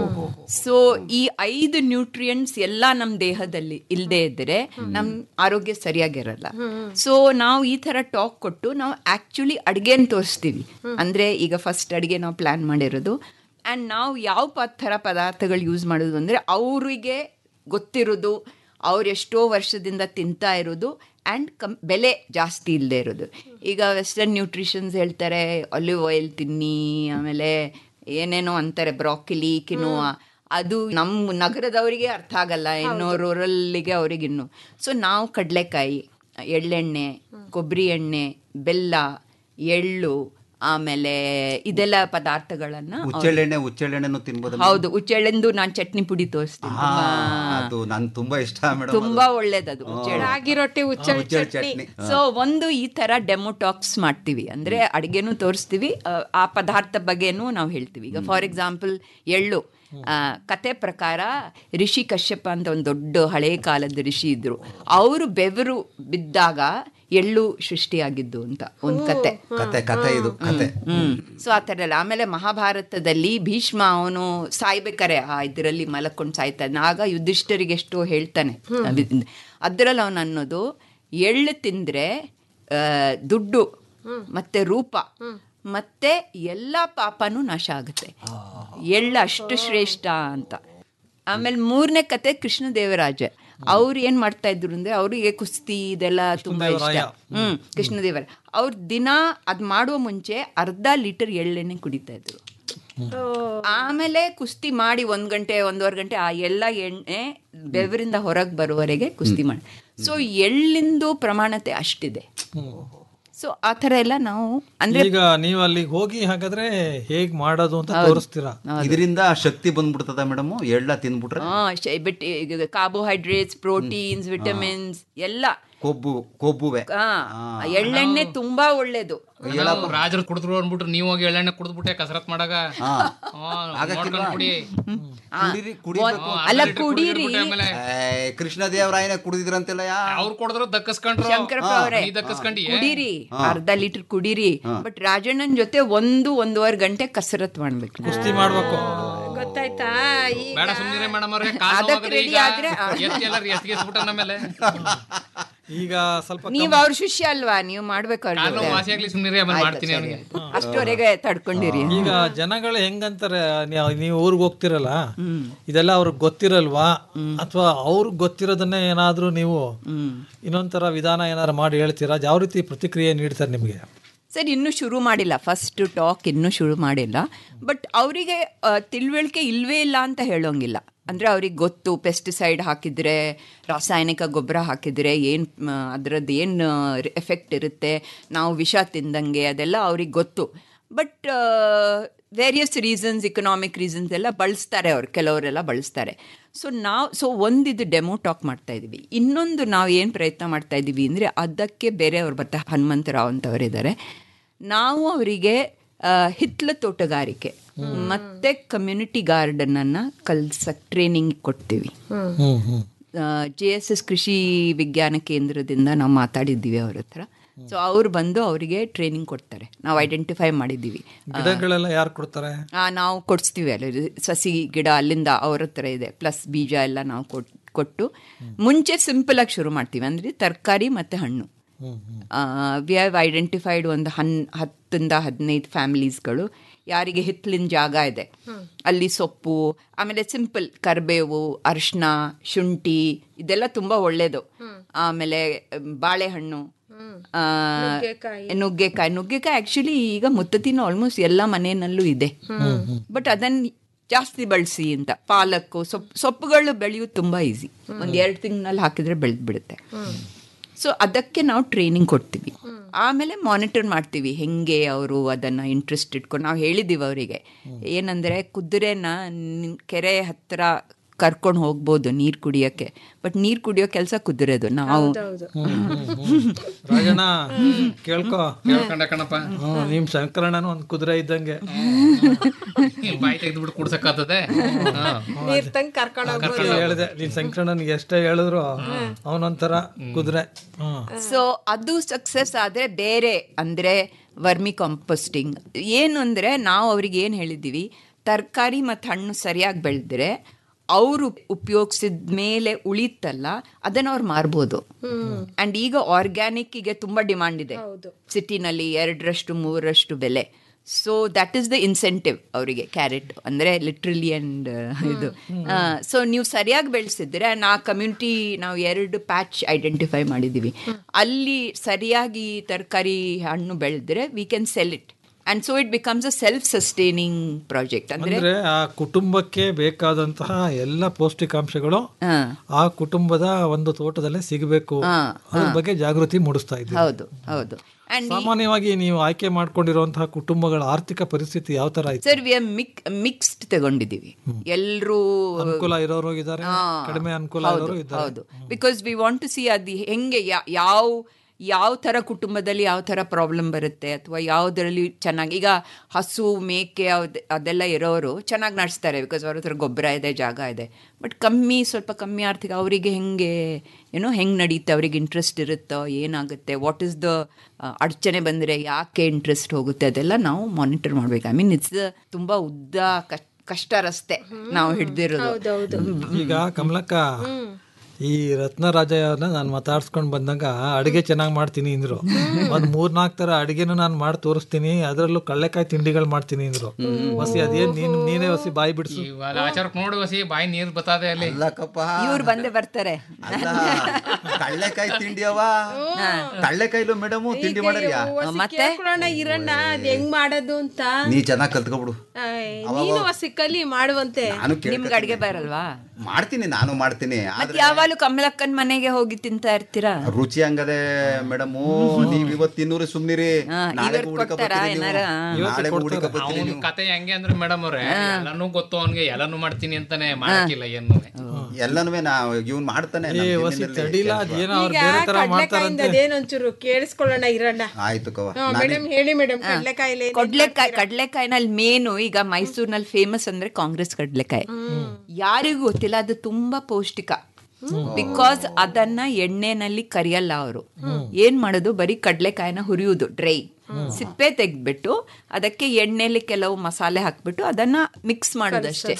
ಸೊ ಈ ಐದು ನ್ಯೂಟ್ರಿಯೆಂಟ್ಸ್ ಎಲ್ಲ ನಮ್ಮ ದೇಹದಲ್ಲಿ ಇಲ್ಲದೆ ಇದ್ರೆ ನಮ್ ಆರೋಗ್ಯ ಸರಿಯಾಗಿರಲ್ಲ ಸೊ ನಾವು ಈ ತರ ಟಾಕ್ ಕೊಟ್ಟು ನಾವು ಆಕ್ಚುಲಿ ಅಡ್ಗೆನ ತೋರಿಸ್ತೀವಿ ಅಂದ್ರೆ ಈಗ ಫಸ್ಟ್ ಅಡ್ಗೆ ನಾವು ಪ್ಲಾನ್ ಮಾಡಿರೋದು ಆ್ಯಂಡ್ ನಾವು ಯಾವ ಪ ಥರ ಪದಾರ್ಥಗಳು ಯೂಸ್ ಮಾಡೋದು ಅಂದರೆ ಅವರಿಗೆ ಗೊತ್ತಿರೋದು ಅವ್ರು ಎಷ್ಟೋ ವರ್ಷದಿಂದ ತಿಂತಾ ಇರೋದು ಆ್ಯಂಡ್ ಕಮ್ ಬೆಲೆ ಜಾಸ್ತಿ ಇಲ್ಲದೆ ಇರೋದು ಈಗ ವೆಸ್ಟರ್ನ್ ನ್ಯೂಟ್ರಿಷನ್ಸ್ ಹೇಳ್ತಾರೆ ಒಲಿವ್ ಆಯಿಲ್ ತಿನ್ನಿ ಆಮೇಲೆ ಏನೇನೋ ಅಂತಾರೆ ಬ್ರಾಕಿಲಿ ಕಿನೋವಾ ಅದು ನಮ್ಮ ನಗರದವರಿಗೆ ಅರ್ಥ ಆಗಲ್ಲ ಇನ್ನು ರೂರಲ್ಲಿಗೆ ಅವ್ರಿಗಿನ್ನು ಸೊ ನಾವು ಕಡಲೆಕಾಯಿ ಎಳ್ಳೆಣ್ಣೆ ಕೊಬ್ಬರಿ ಎಣ್ಣೆ ಬೆಲ್ಲ ಎಳ್ಳು ಆಮೇಲೆ ಇದೆಲ್ಲ ಪದಾರ್ಥಗಳನ್ನ ಅವ್ರು- ಹುಚ್ಚೆಳ್ಳೆಣ್ಣೆ ಹುಚ್ಚೆಳ್ಳೆಣ್ಣೆನು ತಿನ್ಬೋದು ಹೌದು ಉಚ್ಚೆಳೆಂದು ನಾನು ಚಟ್ನಿ ಪುಡಿ ತೋರಿಸ್ತೀನಿ ಹಾ, ತುಂಬಾ- ಅದು ನನ್ ತುಂಬಾ ಇಷ್ಟ ಮೇಡಮ್ ತುಂಬಾ ಒಳ್ಳೇದದು ಉಚ್ಚೆಳ್ಳು. ರಾಗಿ ರೊಟ್ಟಿ ಹುಚ್ಚಳ ಹುಚ್ಚೆಳ್ಳು ಚಟ್ನಿ ಚಟ್ನಿ ಸೊ ಒಂದು ಈ ತರ ಡೆಮೋ ಟಾಕ್ಸ್ ಮಾಡ್ತೀವಿ ಅಂದ್ರೆ ಅಡಿಗೆನೂ ತೋರಿಸ್ತೀವಿ ಆ, ಆ ಪದಾರ್ಥ ಬಗ್ಗೆನೂ ನಾವು ಹೇಳ್ತೀವಿ ಈಗ ಫಾರ್ ಎಕ್ಸಾಂಪಲ್ ಎಳ್ಳು ಆ, ಕತೆ ಪ್ರಕಾರ ರಿಷಿ ಕಶ್ಯಪ ಅಂತ ಒಂದು ದೊಡ್ಡ ಹಳೆ ಕಾಲದ ಋಷಿ ಇದ್ರು ಅವರು ಬೆವರು ಬಿದ್ದಾಗ ಎಳ್ಳು ಸೃಷ್ಟಿಯಾಗಿದ್ದು ಅಂತ ಒಂದು ಕತೆ ಕತೆ ಕತೆ ಇದು ಕತೆ ಹ್ಮ್ ಸೊ ಆ ಥರ ಎಲ್ಲ ಆಮೇಲೆ ಮಹಾಭಾರತದಲ್ಲಿ ಭೀಷ್ಮ ಅವನು ಸಾಯ್ಬೇಕಾರೆ ಆ ಇದರಲ್ಲಿ ಮಲಕೊಂಡು ಸಾಯ್ತಾ ಇದ್ನ. ಆಗ ಯುಧಿಷ್ಠರಿಗೆ ಎಷ್ಟೋ ಹೇಳ್ತಾನೆ ಅದರಲ್ಲಿ ಅವನು ಅನ್ನೋದು ಎಳ್ಳು ತಿಂದ್ರೆ ಆ, ದುಡ್ಡು ಮತ್ತೆ ರೂಪ ಮತ್ತೆ ಎಲ್ಲ ಪಾಪನೂ ನಾಶ ಆಗುತ್ತೆ ಎಳ್ಳು ಅಷ್ಟು ಶ್ರೇಷ್ಠ ಅಂತ ಆಮೇಲೆ ಮೂರನೇ ಕತೆ ಕೃಷ್ಣದೇವರಾಜ ಅವ್ರು ಏನ್ ಮಾಡ್ತಾ ಇದ್ರು ಅಂದ್ರೆ ಅವರಿಗೆ ಕುಸ್ತಿ ಇದೆಲ್ಲ ತುಂಬಾ ಇಷ್ಟ ಕೃಷ್ಣದೇವರಾಯ. ಹ್ಮ್ ಕೃಷ್ಣದೇವರ ಅವ್ರ ದಿನ ಅದ್ ಮಾಡುವ ಮುಂಚೆ ಅರ್ಧ ಲೀಟರ್ ಎಳ್ಳೆಣ್ಣೆ ಕುಡಿತಾ ಇದ್ರು ಆಮೇಲೆ ಕುಸ್ತಿ ಮಾಡಿ ಒಂದ್ ಗಂಟೆ ಒಂದೂವರೆ ಗಂಟೆ ಆ ಎಲ್ಲ ಎಣ್ಣೆ ಬೆವರಿಂದ ಹೊರಗೆ ಬರುವವರೆಗೆ ಕುಸ್ತಿ ಮಾಡಿ ಸೊ ಎಳ್ಳಿಂದು ಪ್ರಮಾಣತೆ ಅಷ್ಟಿದೆ ಸೊ ಆ ಥರ ಎಲ್ಲ ನಾವು ಅಂದ್ರೆ ಈಗ ನೀವು ಅಲ್ಲಿಗೆ ಹೋಗಿ ಹಾಗಾದ್ರೆ ಹೇಗ್ ಮಾಡೋದು ಅಂತ ತೋರಿಸ್ತೀರಾ ಇದರಿಂದ ಶಕ್ತಿ ಬಂದ್ಬಿಡ್ತದ ಮೇಡಮ್ ಎಳ್ಳ ತಿಂದ್ಬಿಟ್ರೆ ಹಾ ಬಟ್ ಕಾರ್ಬೋಹೈಡ್ರೇಟ್ಸ್ ಪ್ರೋಟೀನ್ಸ್ ವಿಟಮಿನ್ಸ್ ಎಲ್ಲ ಕೊಬ್ಬು ಕೊಬ್ಬುವೆ ಹಾ ಎಳ್ಳೆಣ್ಣೆ ತುಂಬಾ ಒಳ್ಳೇದು ನಾವು ರಾಜರು ಕುಡಿದ್ರು ಅಂದ್ಬಿಟ್ರು ನೀವು ಹೋಗಿ ಎಳ್ಳೆಣ್ಣೆ ಕುಡಿದ್ಬಿಟ್ಟೆ ಕಸರತ್ ಮಾಡಾಗ ಹಾ. ಹಾ, ನೋಡ್ಕೊಂಡ್ ಕುಡಿ ಕುಡೀರಿ ಕುಡಿಬೇಕು ಹಾ, ಅಲ್ಲ ಅರ್ಧ ಲೀಟರ್ ಕುಡೀರಿ ಕುಡಿದ್ಬಿಟ್ಟೆ ಆಮೇಲೆ ಏ, ಕೃಷ್ಣದೇವರಾಯನ ಕುಡಿದಿದ್ರಂತೆಲ್ಲ ಯಾ ಅವ್ರು ಕೊಡಿದ್ರು ದಕ್ಕಸ್ಕೊಂಡ್ರು ಶಂಕರಪ್ಪ ಅವರೇ ನೀ ದಕ್ಕಸ್ಕೊಂಡಿ ಕುಡೀರಿ ಅರ್ಧ ಲೀಟರ್ ಕುಡೀರಿ ಬಟ್ ರಾಜಣ್ಣನ್ ಜೊತೆ ಒಂದು ಒಂದೂವರೆ ಗಂಟೆ ಕಸರತ್ ಮಾಡ್ಬೇಕು ಕುಸ್ತಿ ಮಾಡ್ಬೇಕು ಗೊತ್ತಾಯ್ತಾ ಈಗ ಬೇಡ ಸುಮ್ಮನೆ ಮೇಡಮ್ ಅವ್ರೆ ಅದಕ್ಕೆ ready ಆದ್ರೆ, ಆ. ಎತ್ತಿ ಎಲ್ಲರೂ ಎತ್ಗೆಸ್ಬಿಟ್ಟ ನಮ್ಮೇಲೆ ಈಗ ಸ್ವಲ್ಪ ನೀವ್ ಅವ್ರ ಶಿಷ್ಯ ಅಲ್ವಾ ನೀವು ಮಾಡ್ಬೇಕು ಅವ್ರ ಕಾಲು ಜೊತೆ. ವಾಸಿ ಆಗ್ಲಿ ಸುಮ್ಮನೆ ಆಮೇಲೆ ಆಯ್ತು, ಮಾಡ್ತೀನಿ ಸರಿ, ಅವ್ನಿಗೆ ಆಯ್ತು. ಅಷ್ಟುವರೆಗೆ ತಡ್ಕೊಂಡಿರಿ ಈಗ ಜನಗಳು ಹೆಂಗಂತಾರೆ ನೀವು ನೀವು ಊರಿಗೆ ಹೋಗ್ತಿರಲ್ಲ ಇದೆಲ್ಲ ಅವ್ರಿಗೆ ಗೊತ್ತಿರಲ್ವಾ ಅಥವಾ ಅವ್ರಿಗೆ ಗೊತ್ತಿರೋದನ್ನೇ ಏನಾದ್ರೂ ನೀವು ಇನ್ನೊಂಥರ ವಿಧಾನ ಏನಾದ್ರು ಮಾಡಿ ಹೇಳ್ತೀರಾ ಯಾವ ರೀತಿ ಪ್ರತಿಕ್ರಿಯೆ ನೀಡ್ತಾರೆ ನಿಮಗೆ ಸರ್ ಇನ್ನೂ ಶುರು ಮಾಡಿಲ್ಲ ಫಸ್ಟ್ ಟಾಕ್ ಇನ್ನೂ ಶುರು ಮಾಡಿಲ್ಲ ಬಟ್ ಅವರಿಗೆ ತಿಳುವಳಿಕೆ ಇಲ್ವೇ ಇಲ್ಲ ಅಂತ ಹೇಳೋಂಗಿಲ್ಲ ಅಂದರೆ ಅವ್ರಿಗೆ ಗೊತ್ತು ಪೆಸ್ಟಿಸೈಡ್ ಹಾಕಿದರೆ ರಾಸಾಯನಿಕ ಗೊಬ್ಬರ ಹಾಕಿದರೆ ಏನು ಅದರದ್ದು ಏನು ಎಫೆಕ್ಟ್ ಇರುತ್ತೆ ನಾವು ವಿಷ ತಿಂದಂಗೆ ಅದೆಲ್ಲ ಅವ್ರಿಗೆ ಗೊತ್ತು but various reasons economic reasons ಎಲ್ಲ ಬಳಸ್ತಾರೆ ಅವ್ರು ಕೆಲವರೆಲ್ಲ ಬಳಸ್ತಾರೆ ಸೊ ನಾವು ಸೊ ಒಂದಿದು ಡೆಮೋ ಟಾಕ್ ಮಾಡ್ತಾ ಇದ್ದೀವಿ ಇನ್ನೊಂದು ನಾವು ಏನು ಪ್ರಯತ್ನ ಮಾಡ್ತಾ ಇದ್ದೀವಿ ಅಂದರೆ ಅದಕ್ಕೆ ಬೇರೆ ಅವ್ರು ಬರ್ತಾ ಹನುಮಂತರಾವ್ ಅಂತವರಿದ್ದಾರೆ ನಾವು ಅವರಿಗೆ ಹಿತ್ಲ ತೋಟಗಾರಿಕೆ ಮತ್ತೆ ಕಮ್ಯುನಿಟಿ ಗಾರ್ಡನ್ ಅನ್ನ ಕಲ್ಸಕ್ ಟ್ರೈನಿಂಗ್ ಕೊಡ್ತೀವಿ ಜೆ ಎಸ್ ಎಸ್ ಕೃಷಿ ವಿಜ್ಞಾನ ಕೇಂದ್ರದಿಂದ ನಾವು ಮಾತಾಡಿದ್ದೀವಿ ಅವ್ರ ಹತ್ರ ಸೊ ಅವ್ರು ಬಂದು ಅವರಿಗೆ ಟ್ರೈನಿಂಗ್ ಕೊಡ್ತಾರೆ ನಾವು ಐಡೆಂಟಿಫೈ ಮಾಡಿದ್ದೀವಿ ಆ, ಗಿಡಗಳೆಲ್ಲ ಯಾರು ಕೊಡ್ತಾರೆ ಆ, ನಾವು ಕೊಡಿಸ್ತೀವಿ ಅಲ್ಲಿ ಸಸಿ ಗಿಡ ಅಲ್ಲಿಂದ ಅವ್ರ ಹತ್ರ ಇದೆ ಪ್ಲಸ್ ಬೀಜ ಎಲ್ಲ ನಾವು ಕೊಟ್ ಕೊಟ್ಟು ಮುಂಚೆ ಸಿಂಪಲ್ ಆಗಿ ಶುರು ಮಾಡ್ತೀವಿ ಅಂದರೆ ತರಕಾರಿ ಮತ್ತು ಹಣ್ಣು ವಿ ಹ್ಯಾವ್ ಐಡೆಂಟಿಫೈಡ್ ಒಂದು ಹನ್ ಹತ್ತರಿಂದ ಹದಿನೈದು ಫ್ಯಾಮಿಲೀಸ್ಗಳು ಯಾರಿಗೆ ಹಿತ್ತಲಿನ ಜಾಗ ಇದೆ ಅಲ್ಲಿ ಸೊಪ್ಪು ಆಮೇಲೆ ಸಿಂಪಲ್ ಕರಿಬೇವು ಅರಿಶಿನ ಶುಂಠಿ ಇದೆಲ್ಲ ತುಂಬ ಒಳ್ಳೆಯದು ಆಮೇಲೆ ಮ್, ಬಾಳೆಹಣ್ಣು ಆ, ನುಗ್ಗೆಕಾಯಿ ನುಗ್ಗೆಕಾಯಿ ಆಕ್ಚುಲಿ ಈಗ ಮುತ್ತತಿನ ಆಲ್ಮೋಸ್ಟ್ ಎಲ್ಲ ಮನೆಯಲ್ಲೂ ಇದೆ ಬಟ್ ಅದನ್ನ ಜಾಸ್ತಿ ಬಳಸಿ ಅಂತ ಪಾಲಕ್ಕು ಸೊಪ್ಪು ಸೊಪ್ಪುಗಳು ಬೆಳೆಯೋದು ತುಂಬ ಈಸಿ ಒಂದು ಎರಡು ತಿಂಗಳಲ್ಲಿ ಹಾಕಿದ್ರೆ ಬೆಳೆದು ಬಿಡುತ್ತೆ ಸೊ ಅದಕ್ಕೆ ನಾವು ಟ್ರೈನಿಂಗ್ ಕೊಡ್ತೀವಿ ಆಮೇಲೆ ಮಾನಿಟರ್ ಮಾಡ್ತೀವಿ ಹೆಂಗೆ ಅವರು ಅದನ್ನು ಇಂಟ್ರೆಸ್ಟ್ ಇಟ್ಕೊಂಡು ನಾವು ಹೇಳಿದ್ದೀವಿ ಅವರಿಗೆ ಏನಂದರೆ ಕುದುರೆನ ನಿನ್- ಕೆರೆ ಹತ್ರ ಕರ್ಕೊಂಡು ಹೋಗ್ಬೋದು ನೀರು ಕುಡಿಯೋಕ್ಕೆ ಬಟ್ ನೀರು ಕುಡಿಯೋ ಕೆಲಸ ಕುದುರೆದು ನಾವು ರಾಜಣ್ಣ ಕೇಳ್ಕೊ ಕೇಳ್ಕೊಂಡೆ ಕಣಪ್ಪ ಹ್ಮ್, ನಿಮ್ ಶಂಕರಣ್ಣನು ಒಂದ್ ಕುದುರೆ ಇದ್ದಂಗೆ ಇಲ್ಲಿ ಬಾಯಿ ತೆಗೆದ್ಬಿಟ್ಟು ಕುಡ್ಸಕ್ಕಾಗ್ತದೆ ಹಾ. ನೀರ್ ತಂಗ್ ಕರ್ಕೊಂಡು ಹೋಗ್ಬೋದು ಹೇಳಿದೆ ನೀನ್ ಶಂಕರಣ್ಣನಿಗೆ ಎಷ್ಟೇ ಹೇಳಿದ್ರು ಅವನೊಂಥರ ಕುದುರೆ ಹ್ಮ್ ಸೊ ಅದು ಸಕ್ಸಸ್ ಆದರೆ ಬೇರೆ ಅಂದರೆ ವರ್ಮಿ ಕಾಂಪೋಸ್ಟಿಂಗ್ ಏನು ಅಂದರೆ ನಾವು ಅವ್ರಿಗೆ ಏನು ಹೇಳಿದ್ದೀವಿ ತರಕಾರಿ ಮತ್ತು ಹಣ್ಣು ಸರಿಯಾಗಿ ಬೆಳೆದ್ರೆ ಅವರು ಉಪಯೋಗಿಸಿದ ಮೇಲೆ ಉಳಿತಲ್ಲ ಅದನ್ನು ಅವ್ರು ಮಾರ್ಬೋದು ಆ್ಯಂಡ್ ಈಗ ಆರ್ಗ್ಯಾನಿಕ್ಕಿಗೆ ತುಂಬ ಡಿಮಾಂಡ್ ಇದೆ ಸಿಟಿನಲ್ಲಿ ಎರಡರಷ್ಟು ಮೂರರಷ್ಟು ಬೆಲೆ so that is the incentive ಅವರಿಗೆ ಕ್ಯಾರೆಟ್ ಅಂದರೆ ಲಿಟ್ರಲಿ ಆ್ಯಂಡ್ ಇದು ಸೊ ನೀವು ಸರಿಯಾಗಿ ಬೆಳೆಸಿದ್ರೆ ಆ ಕಮ್ಯುನಿಟಿ ನಾವು ಎರಡು ಪ್ಯಾಚ್ ಐಡೆಂಟಿಫೈ ಮಾಡಿದ್ದೀವಿ ಅಲ್ಲಿ ಸರಿಯಾಗಿ ತರಕಾರಿ ಹಣ್ಣು ಬೆಳೆದ್ರೆ we can sell it and so it becomes a self sustaining project ಅಂದರೆ ಅಂದ್ರೆ ಆ ಕುಟುಂಬಕ್ಕೆ ಬೇಕಾದಂತಹ ಎಲ್ಲ ಪೌಷ್ಟಿಕಾಂಶಗಳು ಆ ಕುಟುಂಬದ ಒಂದು ತೋಟದಲ್ಲೇ ಸಿಗಬೇಕು ಅದ್ರ ಬಗ್ಗೆ ಜಾಗೃತಿ ಮೂಡಿಸ್ತಾ ಇದ್ದೀವಿ ಹೌದು ಹೌದು ಆ್ಯಂಡ್ ಸಾಮಾನ್ಯವಾಗಿ ನೀವು ಆಯ್ಕೆ ಮಾಡ್ಕೊಂಡಿರುವಂತಹ ಕುಟುಂಬಗಳ ಆರ್ಥಿಕ ಪರಿಸ್ಥಿತಿ ಯಾವ ತರ ಐತೆ sir we are mix mixed ತಗೊಂಡಿದ್ದೀವಿ ಎಲ್ಲರೂ ಅನುಕೂಲ ಇರೋರು ಇದ್ದಾರೆ ಕಡಿಮೆ ಅನುಕೂಲ ಇರೋರು ಇದ್ದಾರೆ ಹೌದು because we want to see ಅದು ಹೆಂಗೆ ಯಾ- ಯಾವ ಯಾವ ಥರ ಕುಟುಂಬದಲ್ಲಿ ಯಾವ ಥರ ಪ್ರಾಬ್ಲಮ್ ಬರುತ್ತೆ ಅಥವಾ ಯಾವುದರಲ್ಲಿ ಚೆನ್ನಾಗಿ ಈಗ ಹಸು ಮೇಕೆ ಅದ್- ಅದೆಲ್ಲ ಇರೋರು ಚೆನ್ನಾಗಿ ನಡೆಸ್ತಾರೆ ಬಿಕಾಸ್ ಅವ್ರ ಹತ್ರ ಗೊಬ್ಬರ ಇದೆ ಜಾಗ ಇದೆ ಬಟ್ ಕಮ್ಮಿ ಸ್ವಲ್ಪ ಕಮ್ಮಿ ಆರ್ಥಿಕ ಅವರಿಗೆ ಹೆಂಗೆ ಏನೋ ಹೆಂಗೆ ನಡೀತೆ ಅವ್ರಿಗೆ ಇಂಟ್ರೆಸ್ಟ್ ಇರುತ್ತೋ ಏನಾಗುತ್ತೆ ವಾಟ್ ಇಸ್ ದ ಅಡಚಣೆ ಬಂದರೆ ಯಾಕೆ ಇಂಟ್ರೆಸ್ಟ್ ಹೋಗುತ್ತೆ ಅದೆಲ್ಲ ನಾವು ಮಾನಿಟರ್ ಮಾಡ್ಬೇಕು ಐ ಮೀನ್ ಇಟ್ಸ್ ತುಂಬ ಉದ್ದ ಕಷ್ಟ ಕಷ್ಟ ರಸ್ತೆ ನಾವು ಹಿಡ್ದಿರೋದು ಈಗ ಕಮಲಕ್ಕ ಈ ರತ್ನರಾಜಯ್ಯನ ನಾನು ಮಾತಾಡ್ಸ್ಕೊಂಡ್ ಬಂದಾಗ ಅಡಿಗೆ ಚೆನ್ನಾಗಿ ಮಾಡ್ತೀನಿ ಅಂದ್ರು ಒಂದ್ ಮೂರ್ನಾಲ್ಕು ತರ ಅಡಿಗೆನು ನಾನು ಮಾಡಿ ತೋರಿಸ್ತೀನಿ ಅದರಲ್ಲೂ ಕಳ್ಳೆಕಾಯಿ ತಿಂಡಿಗಳು ಮಾಡ್ತೀನಿ ಅಂದ್ರು ವಸಿ ಅದೇನ್ ನೀನ್ ನೀನೇ ವಸಿ ಬಾಯಿ ಬಿಡ್ಸು ಇವಾಗ ಆಚಾರಕ್ಕೆ ನೋಡಿ ವಸಿ ಬಾಯಿ ನೀರ್ ಬರ್ತದೆ ಅಲ್ಲಿ ಅಲ್ಲಕ್ಕಪ್ಪ ಇವ್ರು ಬಂದೇ ಬರ್ತಾರೆ ಅಲ್ಲ ಕಳ್ಳೆಕಾಯಿ ತಿಂಡಿ ಅವ ಕಳ್ಳೆಕಾಯಿಲು ಮೇಡಮು ತಿಂಡಿ ಮಾಡರಿಯಾ ಮತ್ತೆ ಕೇಳ್ಕೊಳ್ಳೋಣ ಇರಣ್ಣ ಅದ್ ಹೆಂಗ್ ಮಾಡೋದು ಅಂತ ನೀ ಚೆನ್ನಾಗಿ ಕಲ್ತ್ಕೊಬಿಡು ಆಯ್, ನೀನು ಹೊಸಿ ಕಲಿ ಮಾಡುವಂತೆ ನಾನು ನಿಮ್ಗೆ ಕೇಳ್ಕೊತೀನಿ. ಅಡ್ಗೆ ಬರಲ್ವಾ ಮಾಡ್ತೀನಿ ನಾನು ಮಾಡ್ತೀನಿ ಮತ್ತೆ ಆದ್ರೆ ಯಾವಾಗಲೂ ಕಮಲಕ್ಕನ್ ಮನೆಗೆ ಹೋಗಿ ತಿಂತಾ ಇರ್ತೀರಾ ರುಚಿ ಹಂಗದೆ ಮೇಡಮು ನೀವ್ ಇವತ್ತು ತಿನ್ನೂರಿ ಸುಮ್ನಿರಿ ನಾಳೆ ಇವತ್ತು ಕೊಡ್ತಾರಾ ಏನಾರ? ನಾಳೆ ಹುಡುಕ ಬರ್ತೀರಿ ಅವನ ಕತೆ ಹೆಂಗೆ ಅಂದ್ರೆ ಮೇಡಮ್ ಅವ್ರೆ ಎಲ್ಲಾನು ಗೊತ್ತು ಅವನ್ಗೆ ಎಲ್ಲಾನು ಮಾಡ್ತೀನಿ ಅಂತಾನೆ ಮಾಡಕ್ಕಿಲ್ಲ ಏನು ಎಲ್ಲನೂ ನಾವು ಇವ್ನ್ ಮಾಡ್ತಾನೆ ನಮ್ ಏ ವಸಿ ಜಮೀನಲ್ಲಿ ತಡಿಲ ಕೆಲ್ಸ. ಅದೇನೋ ಅವ್ರು ಈಗ ಬೇರೆ ತರ ಕಡ್ಲೆಕಾಯಿಂದ ಮಾಡ್ತಾರಂತೆ ಅದೇನೊಂಚೂರು ಕೇಳಿಸ್ಕೊಳ್ಳೋಣ ಇರಣ್ಣ ಆಯ್ತು ಕವ ಮೇಡಮ್ ಹೇಳಿ ಮೇಡಮ್ ಕಡ್ಲೆಕಾಯಿಲೆ ಕಡ್ಲೆಕಾಯಿ ಕಡ್ಲೆಕಾಯಿನಲ್ಲಿ ಮೇನು ಈಗ ಮೈಸೂರಿನಲ್ಲಿ ಫೇಮಸ್ ಅಂದ್ರೆ ಕಾಂಗ್ರೆಸ್ ಕಡ್ಲೆಕಾಯಿ ಯಾರಿಗೂ ಗೊತ್ತಿಲ್ಲ ಅದು ತುಂಬಾ ಪೌಷ್ಟಿಕ ಬಿಕಾಸ್ ಅದನ್ನ ಎಣ್ಣೆನಲ್ಲಿ ಕರಿಯಲ್ಲ ಅವರು ಏನ್ ಮಾಡೋದು ಬರೀ ಕಡ್ಲೆಕಾಯಿನ ಹುರಿಯುವುದು ಡ್ರೈ ಸಿಪ್ಪೆ ತೆಗ್ದ್ಬಿಟ್ಟು ಅದಕ್ಕೆ ಎಣ್ಣೆಲಿ ಕೆಲವು ಮಸಾಲೆ ಹಾಕ್ಬಿಟ್ಟು ಅದನ್ನ ಮಿಕ್ಸ್ ಮಾಡೋದಷ್ಟೇ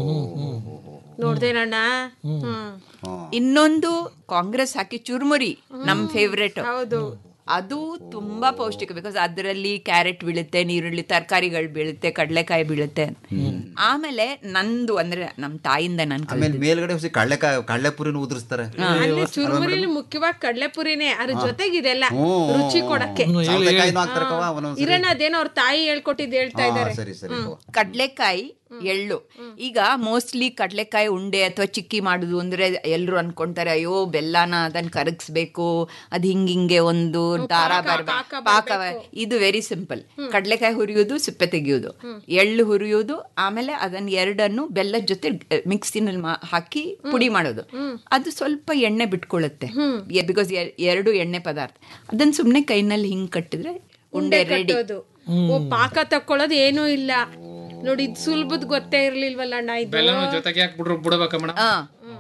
ನೋಡ್ದೇನಣ್ಣ ಹ್ಮ್ ಇನ್ನೊಂದು ಕಾಂಗ್ರೆಸ್ ಹಾಕಿ ಚುರುಮುರಿ ನಮ್ ಫೇವ್ರೆಟ್ ಹೌದು ಅದು ತುಂಬಾ ಪೌಷ್ಟಿಕ ಬಿಕಾಸ್ ಅದರಲ್ಲಿ ಕ್ಯಾರೆಟ್ ಬೀಳುತ್ತೆ ನೀರುಳ್ಳಿ ತರಕಾರಿಗಳು ಬೀಳುತ್ತೆ ಕಡಲೆಕಾಯಿ ಬೀಳುತ್ತೆ ಆಮೇಲೆ ನಂದು ಅಂದ್ರೆ ನಮ್ ತಾಯಿಂದ ನನ್ ಆಮೇಲೆ ಮೇಲ್ಗಡೆ ಹೊಸಿ ಕಳ್ಳೆಕಾಯಿ ಕಳ್ಳೆಪುರಿನ ಉದುರಿಸ್ತಾರೆ ಅಲ್ಲಿ ಚುರುಮುರಿಲಿ ಮುಖ್ಯವಾಗಿ ಕಡ್ಲೆಪುರಿನೇ ಅದ್ರ ಜೊತೆಗೆ ಇದೆಲ್ಲ ಹ್ಮ್. ರುಚಿ ಕೊಡಕ್ಕೆ ಸೌತೆಕಾಯಿನೂ ಹಾಕ್ತಾರೆ ಕವ ಒಂದೊಂದ್ಸರಿ ಇರಣ್ಣ ಅದೇನೋ ಅವ್ರ ತಾಯಿ ಹೇಳ್ಕೊಟ್ಟಿದ್ದು ಹೇಳ್ತಾ ಹಾ, ಇದ್ದಾರೆ ಸರಿ ಸರಿ ಕವ. ಕಡ್ಲೆಕಾಯಿ ಎಳ್ಳು ಈಗ ಮೋಸ್ಟ್ಲಿ ಕಡ್ಲೆಕಾಯಿ ಉಂಡೆ ಅಥವಾ ಚಿಕ್ಕಿ ಮಾಡುದು ಅಂದ್ರೆ ಎಲ್ಲರೂ ಅನ್ಕೊಂತಾರೆ ಅಯ್ಯೋ ಬೆಲ್ಲನ ಅದನ್ನ ಕರಗಿಸ್ಬೇಕು ಅದ್ ಹಿಂಗ್ ಹಿಂಗೆ ಒಂದು ದಾರ ಬರ್ಬೇಕು ಪಾಕ ಇದು ವೆರಿ ಸಿಂಪಲ್ ಕಡ್ಲೆಕಾಯಿ ಹುರಿಯೋದು ಸಿಪ್ಪೆ ತೆಗೆಯೋದು ಎಳ್ಳು ಹುರಿಯೋದು ಆಮೇಲೆ ಅದನ್ನ ಎರಡನ್ನು ಬೆಲ್ಲದ ಜೊತೆ ಮಿಕ್ಸಿನಲ್ಲಿ ಹಾಕಿ ಪುಡಿ ಮಾಡೋದು ಅದು ಸ್ವಲ್ಪ ಎಣ್ಣೆ ಬಿಟ್ಕೊಳ್ಳುತ್ತೆ ಬಿಕಾಸ್ ಎರಡು ಎಣ್ಣೆ ಪದಾರ್ಥ ಅದನ್ನ ಸುಮ್ನೆ ಕೈನಲ್ಲಿ ಹಿಂಗ್ ಕಟ್ಟಿದ್ರೆ ಉಂಡೆ ರೆಡಿ ಕಟ್ಟೋದು. ಓ ಪಾಕ ತಕ್ಕೊಳ್ಳೋದು ಏನೂ ಇಲ್ಲ ನೋಡಿ ಇದು ಸುಲಭದ ಗೊತ್ತೇ ಇರ್ಲಿಲ್ವಲ್ಲ ಅಣ್ಣ ಇದು ಬೆಲ್ಲನು ಜೊತೆಗೆ ಹಾಕ್ಬಿಟ್ರು ಬಿಡ್ಬೇಕ ಮೇಡಮ್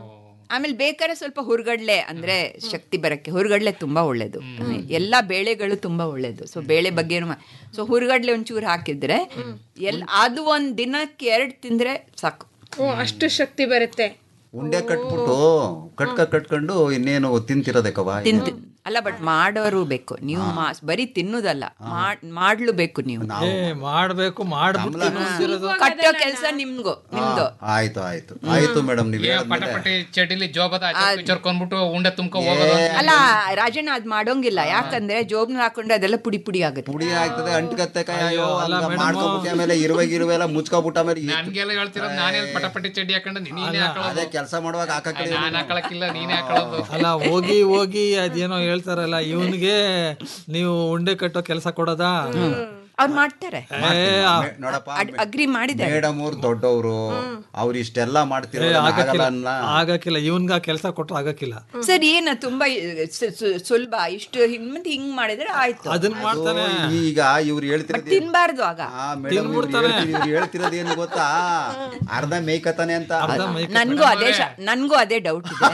ಆಮೇಲೆ ಬೇಕಾದ್ರೆ ಸ್ವಲ್ಪ ಹುರ್ಗಡ್ಲೆ ಅಂದ್ರೆ ಶಕ್ತಿ ಬರಕ್ಕೆ ಹುರ್ಗಡ್ಲೆ ತುಂಬಾ ಒಳ್ಳೇದು ಎಲ್ಲಾ ಬೇಳೆಗಳು ತುಂಬಾ ಒಳ್ಳೇದು ಸೊ ಬೇಳೆ ಬಗ್ಗೆ ಸೊ ಹುರ್ಗಡ್ಲೆ ಒಂಚೂರು ಹಾಕಿದ್ರೆ ಎಲ್ ಅದು ಒಂದ್ ದಿನಕ್ಕೆ ಎರಡು ತಿಂದ್ರೆ ಸಾಕು ಓ ಅಷ್ಟು ಶಕ್ತಿ ಬರುತ್ತೆ ಉಂಡೆ ಕಟ್ಬಿಟ್ಟು ಕಟ್ಕ ಕಟ್ಕೊಂಡು ಇನ್ನೇನು ತಿಂತಿರೋದಕ್ಕವ ತಿಂತ ಅಲ್ಲ ಬಟ್ ಮಾಡೋರು ಬೇಕು ನೀವು ಮಾ- ಬರೀ ತಿನ್ನುದಲ್ಲ ಮಾಡ್- ಮಾಡ್ಲು ಬೇಕು ನೀವು ಏ ಮಾಡ್ಬೇಕು ಮಾಡ್ಬಿಟ್ಟು ಅಂದಿರೋದು ಕಟ್ಟೋ ಕೆಲಸ ನಿಮ್ಗು ನಿಮ್ದು ಆಯ್ತು ಆಯ್ತು ಆಯ್ತು ಮೇಡಮ್ ನೀವ್ ಈಗ ಹೇಳಿದ್ಮೇಲೆ ಪಟಪಟಿ ಚಟಿಲಿ ಜೋಬದ ಚರ್ಕೊಂಡ್ಬಿಟ್ಟು ಉಂಡೆ ತುಂಬ್ಕೊ ಹೋಗೋದು ಅಂತ. ಅಲ್ಲ ರಾಜಣ್ಣ ಅದ್ ಮಾಡೋಂಗಿಲ್ಲ ಯಾಕಂದ್ರೆ ಜೋಬ್ನ ಹಾಕೊಂಡ್ರೆ ಅದೆಲ್ಲ ಪುಡಿ ಪುಡಿ ಆಗುತ್ತೆ ಪುಡಿ ಆಗ್ತದೆ ಅಂಟ್ಕತ್ತೆ ಅಯ್ಯೋ ಮಾಡ್ಕೊಬಿಟ್ಟು ಆಮೇಲೆ ಇರುವೆ ಗಿರುವೆ ಎಲ್ಲ ಮುಚ್ಕೊಬಿಟ್ಟು ಆಮೇಲೆ ಈ- ನನ್ಗೆಲ್ಲ ಹೇಳ್ತಿರೋದು ನಾನೇ ಪಟಪಟಿ ಚಡ್ಡಿ ಹಾಕೊಂಡು ನೀನೇ ಹಾಕೊಳ್ಳೋದು ಅದೇ ಕೆಲಸ ಮಾಡುವಾಗ ಹಾಕಕ್ಕೆ ನಾನ್ ಹಾಕೊಳಕ್ಕಿಲ್ಲ ನೀನೇ ಹಾಕೊಳ್ಳೋದು ಅಲ್ಲ ಹೋಗಿ ಹೋಗಿ ಅದೇನೋ ಹೇಳ್ತಾರಲ್ಲ ಇವನ್ಗೆ ನೀವು ಉಂಡೆ ಕಟ್ಟೋ ಕೆಲಸ ಕೊಡೋದಾ ಅವ್ರು ಮಾಡ್ತಾರೆ ಏ, ಆ- ನೋಡಪ್ಪ ಅಗ್ರಿ ಮಾಡಿದ್ದಾರೆ ಮೇಡಮ್ ಅವ್ರು ದೊಡ್ಡವರು ಅವ್ರು ಇಷ್ಟೆಲ್ಲ ಮಾಡ್ತಿರೋ ಏ, ಆಗಕ್ಕಿಲ್ಲ ಆಗಲ್ಲ ಅನ್ನ ಆಗಕ್ಕಿಲ್ಲ ಇವನ್ಗ ಕೆಲಸ ಕೊಟ್ರೆ ಆಗಕ್ಕಿಲ್ಲ ಸರ್ ಏನ ತುಂಬಾ ಸು- ಸು- ಸುಲಭ ಇಷ್ಟು ಹಿಂಗ್ ಮತ್ತೆ ಹಿಂಗ್ ಮಾಡಿದ್ರೆ ಆಯ್ತು ಅದನ್ನ ಮಾಡ್ತಾನೆ ಈಗ ಇವ್ರು ಹೇಳ್ತಿರೋದು ತಿನ್ಬಾರ್ದು ಆಗ ಆ ಮೇಡಮ್ ಇವ್ರು ಹೇಳ್ತಿರೋದು ಏನು ಗೊತ್ತಾ ಅರ್ಧ ಮೇಯ್ಕತಾನೆ ಅಂತ ನನ್ಗೂ ಅದೇ ಶ- ನನ್ಗೂ ಅದೇ ಡೌಟ್ ಇದೆ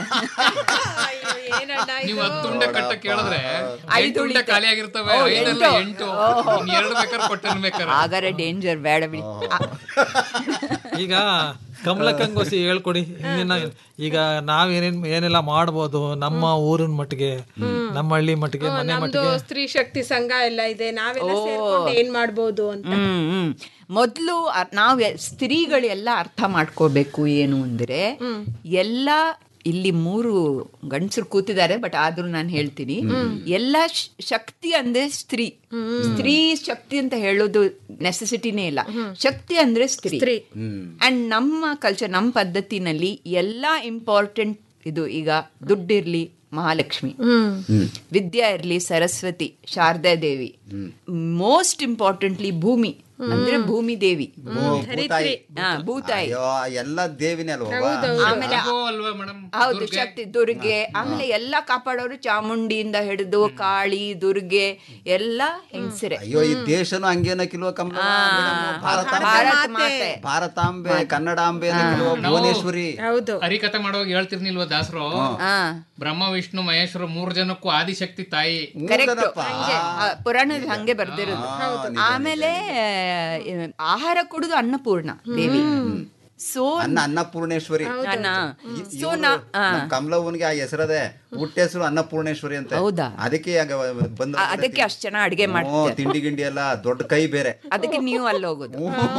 ನೀವು ಹತ್ತು ಉಂಡೆ ಕಟ್ಟ ಕೇಳಿದ್ರೆ ಐದು ಐದು ಉಂಡೆ ಉಳಿತು. ಖಾಲಿ ಆಗಿರ್ತವೆ ಓ, ಐದಲ್ಲ ಎಂಟು. ಎಂಟು ಓಹೋ. ಇನ್ ಎರಡು ಬೇಕಾದ್ರೆ ಕೊಟ್ಟಿರ್ಬೇಕಾರೆ ಆಗಾರೆ ಡೇಂಜರ್ ಬೇಡ ಬಿಡಿ ಈಗ ಕಮಲಕ್ಕಂಗೋಸಿ ಹೇಳ್ಕೊಡಿ ಇನ್ನೇನ ಈಗ ನಾವೇನೇನ್ ಏನೆಲ್ಲ ಮಾಡ್ಬೋದು ನಮ್ಮ ಊರಿನ ಮಟ್ಟಿಗೆ ನಮ್ಮ ಹಳ್ಳಿ ಮಟ್ಟಿಗೆ ಮನೆ ನಮ್ದು ಮಟ್ಟಿಗೆ ಸ್ತ್ರೀ ಶಕ್ತಿ ಸಂಘ ಎಲ್ಲ ಇದೆ ನಾವೆಲ್ಲ ಸೇರ್ಕೊಂಡು ಏನ್ ಮಾಡ್ಬೋದು ಅಂತ ಹ್ಮ್ ಹ್ಮ್ ಮೊದಲು ನಾವು ಸ್ತ್ರೀಗಳೆಲ್ಲ ಅರ್ಥ ಮಾಡ್ಕೋಬೇಕು ಏನು ಅಂದ್ರೆ ಎಲ್ಲ ಇಲ್ಲಿ ಮೂರು ಗಂಡಸರು ಕೂತಿದ್ದಾರೆ ಬಟ್ ಆದ್ರೂ ನಾನು ಹೇಳ್ತೀನಿ ಎಲ್ಲ ಶ- ಶಕ್ತಿ ಅಂದ್ರೆ ಸ್ತ್ರೀ ಸ್ತ್ರೀ ಶಕ್ತಿ ಅಂತ ಹೇಳೋದು ನೆಸೆಸಿಟಿನೇ ಇಲ್ಲ ಶಕ್ತಿ ಅಂದ್ರೆ ಸ್ತ್ರೀ ಅಂಡ್ ನಮ್ಮ ಕಲ್ಚರ್ ನಮ್ಮ ಪದ್ಧತಿನಲ್ಲಿ ಎಲ್ಲ ಇಂಪಾರ್ಟೆಂಟ್ ಇದು ಈಗ ದುಡ್ಡಿರ್ಲಿ ಮಹಾಲಕ್ಷ್ಮಿ ವಿದ್ಯಾ ಇರ್ಲಿ ಸರಸ್ವತಿ ಶಾರದಾ ದೇವಿ ಮೋಸ್ಟ್ ಇಂಪಾರ್ಟೆಂಟ್ಲಿ ಭೂಮಿ ಅಂದ್ರೆ ಭೂಮಿ ದೇವಿ ಭೂತಾಯಿ ಹಾ ಭೂತಾಯಿ ಅಯ್ಯೋ ಎಲ್ಲ ದೇವಿನೇ ಅಲ್ವಾ ಆಮೇಲೆ ಅಲ್ವಾ ಮೇಡಮ್ ಹೌದು ಶಕ್ತಿ ದುರ್ಗೆ ಆಮೇಲೆ ಎಲ್ಲ ಕಾಪಾಡೋರು ಚಾಮುಂಡಿಯಿಂದ ಹಿಡಿದು ಕಾಳಿ ದುರ್ಗೆ ಎಲ್ಲ ಹೆಂಗಸರೆ ಅಯ್ಯೋ ಈ ದೇಶನು ಹಂಗೇನಕ್ಕಿಲ್ವ ಕಮ್ಮ ಭಾರತಾಂಬೆ ಭಾರತ ಮಾತೆ ಭಾರತಾಂಬೆ ಕನ್ನಡಾಂಬೆ ಅನ್ನಕ್ಕಿಲ್ವ ಭುವನೇಶ್ವರಿ ಹೌದು ಹರಿಕಥೆ ಮಾಡುವಾಗ ಹೇಳ್ತಿರ್ನಿಲ್ವ ದಾಸರು ಹಾ ಬ್ರಹ್ಮ ವಿಷ್ಣು ಮಹೇಶ್ವರ ಮೂರ್ ಜನಕ್ಕೂ ಆದಿಶಕ್ತಿ ತಾಯಿ ಕರೆಕ್ಟ್ ಪುರಾಣದಲ್ಲಿ ಹಂಗೆ ಬರ್ದಿರೋದು ಆಮೇಲೆ ಆ, ಆಹಾರ ಕೊಡುದು ಅನ್ನಪೂರ್ಣ ದೇವಿ ಸೊ ಅನ್ನ ಅನ್ನಪೂರ್ಣೇಶ್ವರಿ ಸೊ ನಾ ಆ, ನಮ್ ಕಮಲವ್ವನ್ಗೆ ಆ ಹೆಸರದೆ ಹುಟ್ಟ ಹೆಸರು ಅನ್ನಪೂರ್ಣೇಶ್ವರಿ ಅಂತ ಹೌದಾ? ಅದಕ್ಕೆ ಆಗ ಬಂದ ಆ, ಅದಕ್ಕೆ ಅಷ್ಟ್ ಚೆನ್ನಾಗ್ ಅಡ್ಗೆ ಹ್ಞೂ, ಮಾಡ್ತಾರೆ ತಿಂಡಿ ಗಿಂಡಿ ಎಲ್ಲ ದೊಡ್ಡ ಕೈ ಬೇರೆ ಅದಕ್ಕೆ ನೀವು ಅಲ್ಲಿ ಹೋಗೋದು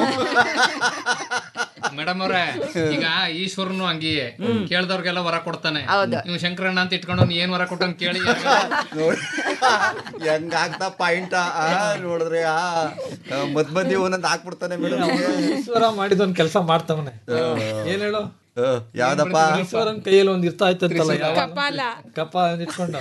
ಮೇಡಮ್ ಅವ್ರೆ ಈಗ ಈಶ್ವರನು ಹಂಗಿಯೇ ಕೇಳ್ದವ್ರಿಗೆಲ್ಲ ವರ ಕೊಡ್ತಾನೆ ಹೌದು. ನೀವು ಶಂಕರಣ್ಣ ಅಂತ ಇಟ್ಕೊಂಡು ಏನ್ ವರ ಕೊಟ್ಟನ್ ಕೇಳಿ ನೋಡಿ ಹೆಂಗ ಆಗ್ತಾ ಪಾಯಿಂಟ್ ನೋಡಿದ್ರೆ ಆ ಮದ್ ಮದ್ದಿ ಒಂದೊಂದ್ ಹಾಕ್ಬಿಡ್ತಾನೆ ಮೇಡಮ್ ಈಶ್ವರ ಮಾಡಿದೊಂದ್ ಕೆಲಸ ಮಾಡ್ತಾವನೆ ಏನ್ ಹೇಳು ಯಾವ್ದಪ್ಪ ಈಶ್ವರನ್ ಕೈಯಲ್ಲಿ ಒಂದ್ ಇರ್ತಾ ಇತ್ತಂತಲ್ಲ ಯಾವ- ಕಪಾಲ ಕಪ್ಪ ಇಟ್ಕೊಂಡು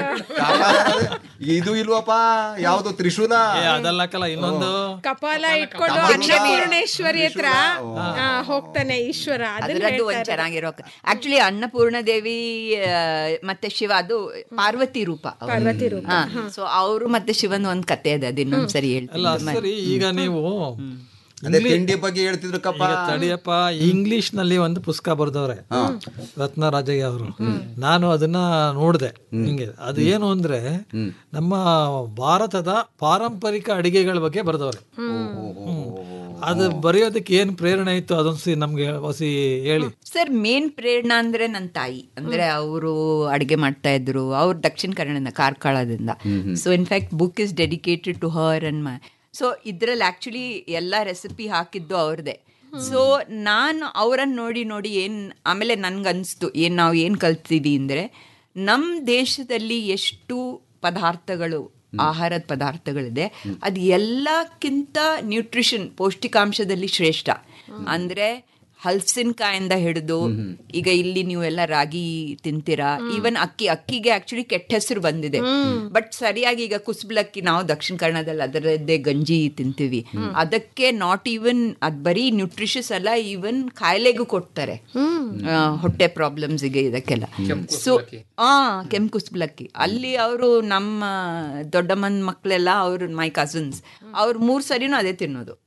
ಇದು ಇಲ್ವಪ್ಪ ಯಾವ್ದು ತ್ರಿಶೂಲ ಏ ಅದಲ್ಲಕ್ಕಲ್ಲ ಇನ್ನೊಂದು ಕಪಾಲ ಇಟ್ಕೊಂಡು ಅನ್ನಪೂರ್ಣೇಶ್ವರಿ ಹತ್ರ ಆ, ಹೋಗ್ತಾನೆ ಈಶ್ವರ ಅದನ್ನ ಅದರದ್ದು ಒಂದ್ ಹೇಳ್ತಾರೆ. ಚೆನ್ನಾಗಿರೋ ಆಕ್ಚುಲಿ ಅನ್ನಪೂರ್ಣ ದೇವಿ ಆ, ಮತ್ತೆ ಶಿವ ಅದು ಪಾರ್ವತಿ ರೂಪ ಪಾರ್ವತಿ ರೂಪ. ಸೊ ಅವರು ಮತ್ತೆ ಶಿವನ್ ಒಂದ್ ಕತೆ ಇದೆ ಅದು ಇನ್ನೊಂದ್ಸರಿ ಅಲ್ಲ ಹೇಳ್ತೀನಿ ಸರಿ ಈಗ ನೀವು ಅದೇ ತಿಂಡಿ ಬಗ್ಗೆ ಹೇಳ್ತಿದ್ರು ಕಪ್ಪ ಈಗ ತಡಿಯಪ್ಪ ಇಂಗ್ಲಿಷ್ ನಲ್ಲಿ ಒಂದು ಪುಸ್ತಕ ಬರ್ದವ್ರೆ ರತ್ನ ರಾಜಯ್ಯ ಅವರು ನಾನು ಅದನ್ನ ನೋಡಿದೆ ಹಿಂಗೆ ಅದು ಏನು ಅಂದ್ರೆ ನಮ್ಮ ಭಾರತದ ಪಾರಂಪರಿಕ ಅಡಿಗೆಗಳ ಬಗ್ಗೆ ಬರ್ದವ್ರೆ ಹ್ಮ್. ಅದು ಬರೆಯೋದಕ್ಕೆ ಏನ್ ಪ್ರೇರಣೆ ಇತ್ತು ಅದೊಂದ್ಸಿ ನಮ್ಗೆ ಹೊಸಿ ಹೇಳಿ ಸರ್ ಮೇನ್ ಪ್ರೇರಣಾ ಅಂದ್ರೆ ನನ್ನ ತಾಯಿ ಅಂದ್ರೆ ಅವರು ಅಡಿಗೆ ಮಾಡ್ತಾ ಇದ್ರು ಅವ್ರು ದಕ್ಷಿಣ ಕನ್ನಡದಿಂದ ಕಾರ್ಕಳದಿಂದ so in fact book is dedicated to her and my so ಇದ್ರಲ್ಲಿ ಆಕ್ಚುಲಿ ಎಲ್ಲ ರೆಸಿಪಿ ಹಾಕಿದ್ದು ಅವ್ರದೇ ಸೊ ನಾನು ಅವರನ್ನು ನೋಡಿ ನೋಡಿ ಏನು ಆಮೇಲೆ ನನ್ಗನ್ಸ್ತು ಏನು ನಾವು ಏನು ಕಲ್ತೀವಿ ಅಂದರೆ ನಮ್ಮ ದೇಶದಲ್ಲಿ ಎಷ್ಟು ಪದಾರ್ಥಗಳು ಆಹಾರದ ಪದಾರ್ಥಗಳಿದೆ ಅದು ಎಲ್ಲಕ್ಕಿಂತ ನ್ಯೂಟ್ರಿಷನ್ ಪೌಷ್ಟಿಕಾಂಶದಲ್ಲಿ ಶ್ರೇಷ್ಠ ಅಂದರೆ ಹಲ್ಸಿನಕಾಯಿಂದ ಹಿಡಿದು ಈಗ ಇಲ್ಲಿ ನೀವೆಲ್ಲ ರಾಗಿ ತಿಂತೀರಾ ಈವನ್ ಅಕ್ಕಿ ಅಕ್ಕಿಗೆ ಆಕ್ಚುಲಿ ಕೆಟ್ಟ ಹೆಸರು ಬಂದಿದೆ ಬಟ್ ಸರಿಯಾಗಿ ಈಗ ಕುಸ್ಬಲಕ್ಕಿ ನಾವು ದಕ್ಷಿಣ ಕನ್ನಡದಲ್ಲಿ ಅದರದ್ದೇ ಗಂಜಿ ತಿಂತೀವಿ ಅದಕ್ಕೆ ನಾಟ್ ಈವನ್ ಅದ್ ಬರೀ ನ್ಯೂಟ್ರಿಷಸ್ ಅಲ್ಲ ಈವನ್ ಕಾಯಿಲೆಗೂ ಕೊಡ್ತಾರೆ ಆ, ಹೊಟ್ಟೆ ಪ್ರಾಬ್ಲಮ್ಸ್ಗೆ ಇದಕ್ಕೆಲ್ಲ ಸೊ ಆ ಕೆಂಪು ಕುಸ್ಬಲಕ್ಕಿ ಅಲ್ಲಿ ಅವರು ನಮ್ಮ ದೊಡ್ಡಮ್ಮನ ಮಕ್ಕಳೆಲ್ಲ ಅವರು ಮೈ ಕಸಿನ್ಸ್ ಅವ್ರು ಮೂರ್ ಸರಿನೂ ಅದೇ ತಿನ್ನೋದು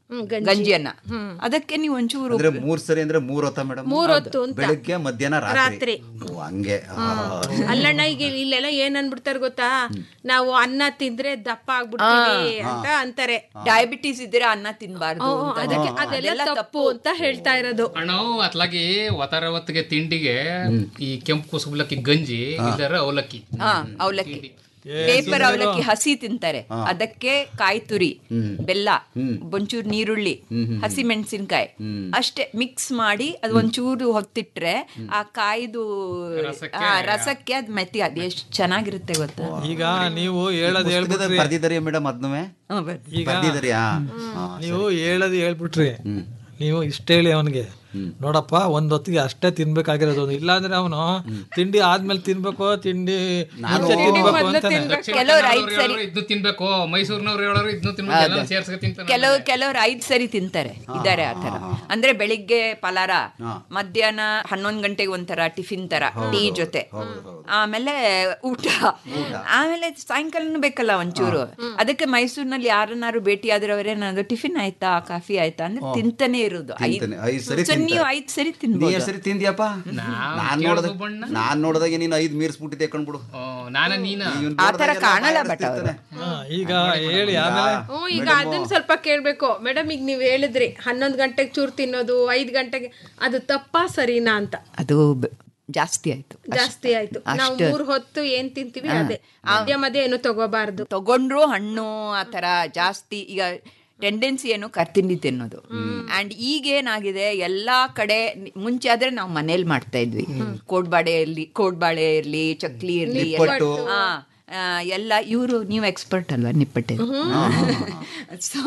ಗಂಜಿಯನ್ನ ಅದಕ್ಕೆ ನೀವು ಒಂಚೂರು ಅಂದ್ರೆ ಮೂರ್ ಸರಿ ಅಂದ್ರೆ ಮೂರ್ ಹೊತ್ತ ಮೇಡಮ್ ಮೂರ್ ಹೊತ್ತು ಅಂತ. ಬೆಳಿಗ್ಗೆ ಮಧ್ಯಾಹ್ನ ರಾತ್ರಿ ರಾತ್ರಿ. ಓ, ಹಂಗೆ ಆ. ಅಲ್ಲಣ್ಣ ಈಗ ಇಲ್ಲೆಲ್ಲ ಏನ್ ಅನ್ಬಿಡ್ತಾರೆ ಗೊತ್ತಾ ನಾವು ಅನ್ನ ತಿಂದ್ರೆ ದಪ್ಪ ಆಗ್ಬಿಡ್ತೀವಿ ಅಂತ ಅಂತಾರೆ ಡಯಾಬಿಟೀಸ್ ಇದ್ರೆ ಅನ್ನ ತಿನ್ಬಾರ್ದು ಹ್ಮ್, ಹ್ಮ್, ಅದಕ್ಕೆ ಅದೆಲ್ಲ ತಪ್ಪು ಅಂತ ಹೇಳ್ತಾ ಇರೋದು ಅಣ್ಣ ಅತ್ಲಾಗಿ ಒತ್ತರ ಹೊತ್ತಿಗೆ ತಿಂಡಿಗೆ ಈ ಕೆಂಪು ಕುಸುಬ್ಲಕ್ಕಿ ಗಂಜಿ ಇಲ್ಲರ ಅವಲಕ್ಕಿ ಹಾ ಅವಲಕ್ಕಿ ಪೇಪರ್ ಅವಲಕ್ಕಿ ಹಸಿ ತಿಂತಾರೆ ಅದಕ್ಕೆ ಕಾಯಿ ತುರಿ ಬೆಲ್ಲ ಒಂಚೂರು ನೀರುಳ್ಳಿ ಹಸಿ ಮೆಣಸಿನ್ಕಾಯಿ ಅಷ್ಟೇ ಮಿಕ್ಸ್ ಮಾಡಿ ಅದು ಒಂಚೂರು ಹೊತ್ತಿಟ್ರೆ ಆ ಕಾಯ್ದು ಆ, ರಸಕ್ಕೆ ಅದ್ ಮೆತ್ತಿ ಅದು ಎಷ್ಟು ಚೆನ್ನಾಗಿರುತ್ತೆ ಗೊತ್ತಾ ಈಗ ನೀವು ಹೇಳೋದು ಪುಸ್ತಕದಲ್ಲಿ ಹೇಳ್ಬಿಟ್ರಿ ಬರ್ದಿದ್ದಾರಿ ಮೇಡಮ್ ಅದನ್ನುವೆ ಈಗ ಬರ್ದಿದ್ದಾರಿಯಾ ನೀವು ಹೇಳೋದು ಹೇಳ್ಬಿಟ್ರಿ ನೀವು ಇಷ್ಟ ಹೇಳಿ ಅವನಿಗೆ ನೋಡಪ್ಪ ಒಂದ್ ಹೊತ್ತಿಗೆ ಅಷ್ಟೇ ತಿನ್ಬೇಕಾಗಿರೋದು ಇಲ್ಲಾಂದ್ರೆ ಅವನು ತಿಂಡಿ ಆದ್ಮೇಲೆ ತಿನ್ಬೇಕು ತಿಂಡಿ ಮುಂಚೆ ತಿನ್ಬೇಕು ಅಂತಾನೆ ಕೆಲವ್ರು ಐದ್ ಸರಿ ಇದ್ನು ತಿನ್ಬೇಕು ಮೈಸೂರಿನವ್ರು ಹೇಳೋರು ಇದ್ನು ತಿನ್ಬೇಕು ಎಲ್ಲ ಸೇರ್ಸ್ಕ ತಿಂತಾನೆ ಕೆಲವು ಕೆಲವ್ರು ಐದ್ ಸರಿ ತಿಂತಾರೆ ಇದಾರೆ ಆ ತರ ಅಂದ್ರೆ ಬೆಳಿಗ್ಗೆ ಪಲಾರ ಮಧ್ಯಾಹ್ನ ಹನ್ನೊಂದ್ ಗಂಟೆಗೆ ಒಂಥರ ಟಿಫಿನ್ ತರ ಟೀ ಜೊತೆ ಆಮೇಲೆ ಊಟ ಆಮೇಲೆ ಸಾಯಂಕಾಲನೂ ಬೇಕಲ್ಲ ಒಂಚೂರು ಅದಕ್ಕೆ ಮೈಸೂರಿನಲ್ಲಿ ಯಾರನ್ನಾರು ಭೇಟಿ ಆದ್ರೆ ಅವರೇನಾದ್ರು ಟಿಫಿನ್ ಆಯ್ತಾ ಕಾಫಿ ಆಯ್ತಾ ಅಂದ್ರೆ ತಿಂತಾನೆ ಇರೋದು ಐದ್- ತಿಂತಾನೆ. ಐದ್ ಸರಿ ಸೊ ನೀವು ತಿಂತಾರೆ. ಐದ್ ಸರಿ ನೀ ತಿನ್ಬೋದು ಎಷ್ಟ್ ಸರಿ ತಿಂದ್ಯಪ್ಪ ನಾನ್ ನೋಡ್ದ ನಾನ್ ನೋಡ್ದಾಗೆ ನೀನು ಐದ್ ಮೀರ್ಸ್ಬಿಟ್ಟಿದ್ದೆ ಕಣ್ಬಿಡು ನಾನ ನೀನ ಆ ತರ ಕಾಣಲ್ಲ ಬಟ್ ಅವರು ಹಾ, ಈಗ ಹೇಳಿ ಆಮೇಲೆ ಹ್ಮ್ ಈಗ ಅದನ್ನ ಸ್ವಲ್ಪ ಕೇಳ್ಬೇಕು ಮೇಡಮ್ ಈಗ ನೀವ್ ಹೇಳಿದ್ರಿ ಹನ್ನೊಂದ್ ಗಂಟೆಗೆ ಚೂರ್ ತಿನ್ನೋದು ಐದ್ ಗಂಟೆಗೆ ಅದು ತಪ್ಪಾ ಸರಿನಾ ಅಂತ ಅದು ಬ- ಜಾಸ್ತಿ ಆಯ್ತು ಜಾಸ್ತಿ ಆಯ್ತು ನಾವು ಮೂರ್ ಹೊತ್ತು ಏನ್ ತಿಂತೀವಿ ಅದೇ ಮಧ್ಯ ಮಧ್ಯ ಏನು ತಗೋಬಾರ್ದು ತಗೊಂಡ್ರು ಹಣ್ಣು ಆ ಥರ ಜಾಸ್ತಿ ಈಗ ಟೆಂಡೆನ್ಸಿ ಏನು ಕರ್ತಿಂಡಿ ತಿನ್ನೋದು ಅಂಡ್ ಈಗ ಏನಾಗಿದೆ ಎಲ್ಲಾ ಕಡೆ ನಿ- ಮುಂಚೆ ಆದ್ರೆ ನಾವು ಮನೇಲಿ ಮಾಡ್ತಾ ಇದ್ವಿ ಕೋಡ್ಬಾಳೆ ಇರ್ಲಿ ಕೋಡ್ಬಾಳೆ ಇರ್ಲಿ ಚಕ್ಲಿ ಇರ್ಲಿ ಎಲ್ಲ- ನಿಪ್ಪಟ್ಟು. ಆ, ಆ, ಎಲ್ಲ ಇವರು ನೀವು ಎಕ್ಸ್ಪರ್ಟ್ ಅಲ್ವಾ ನಿಪ್ಪಟ್ಟೆ ಸೊ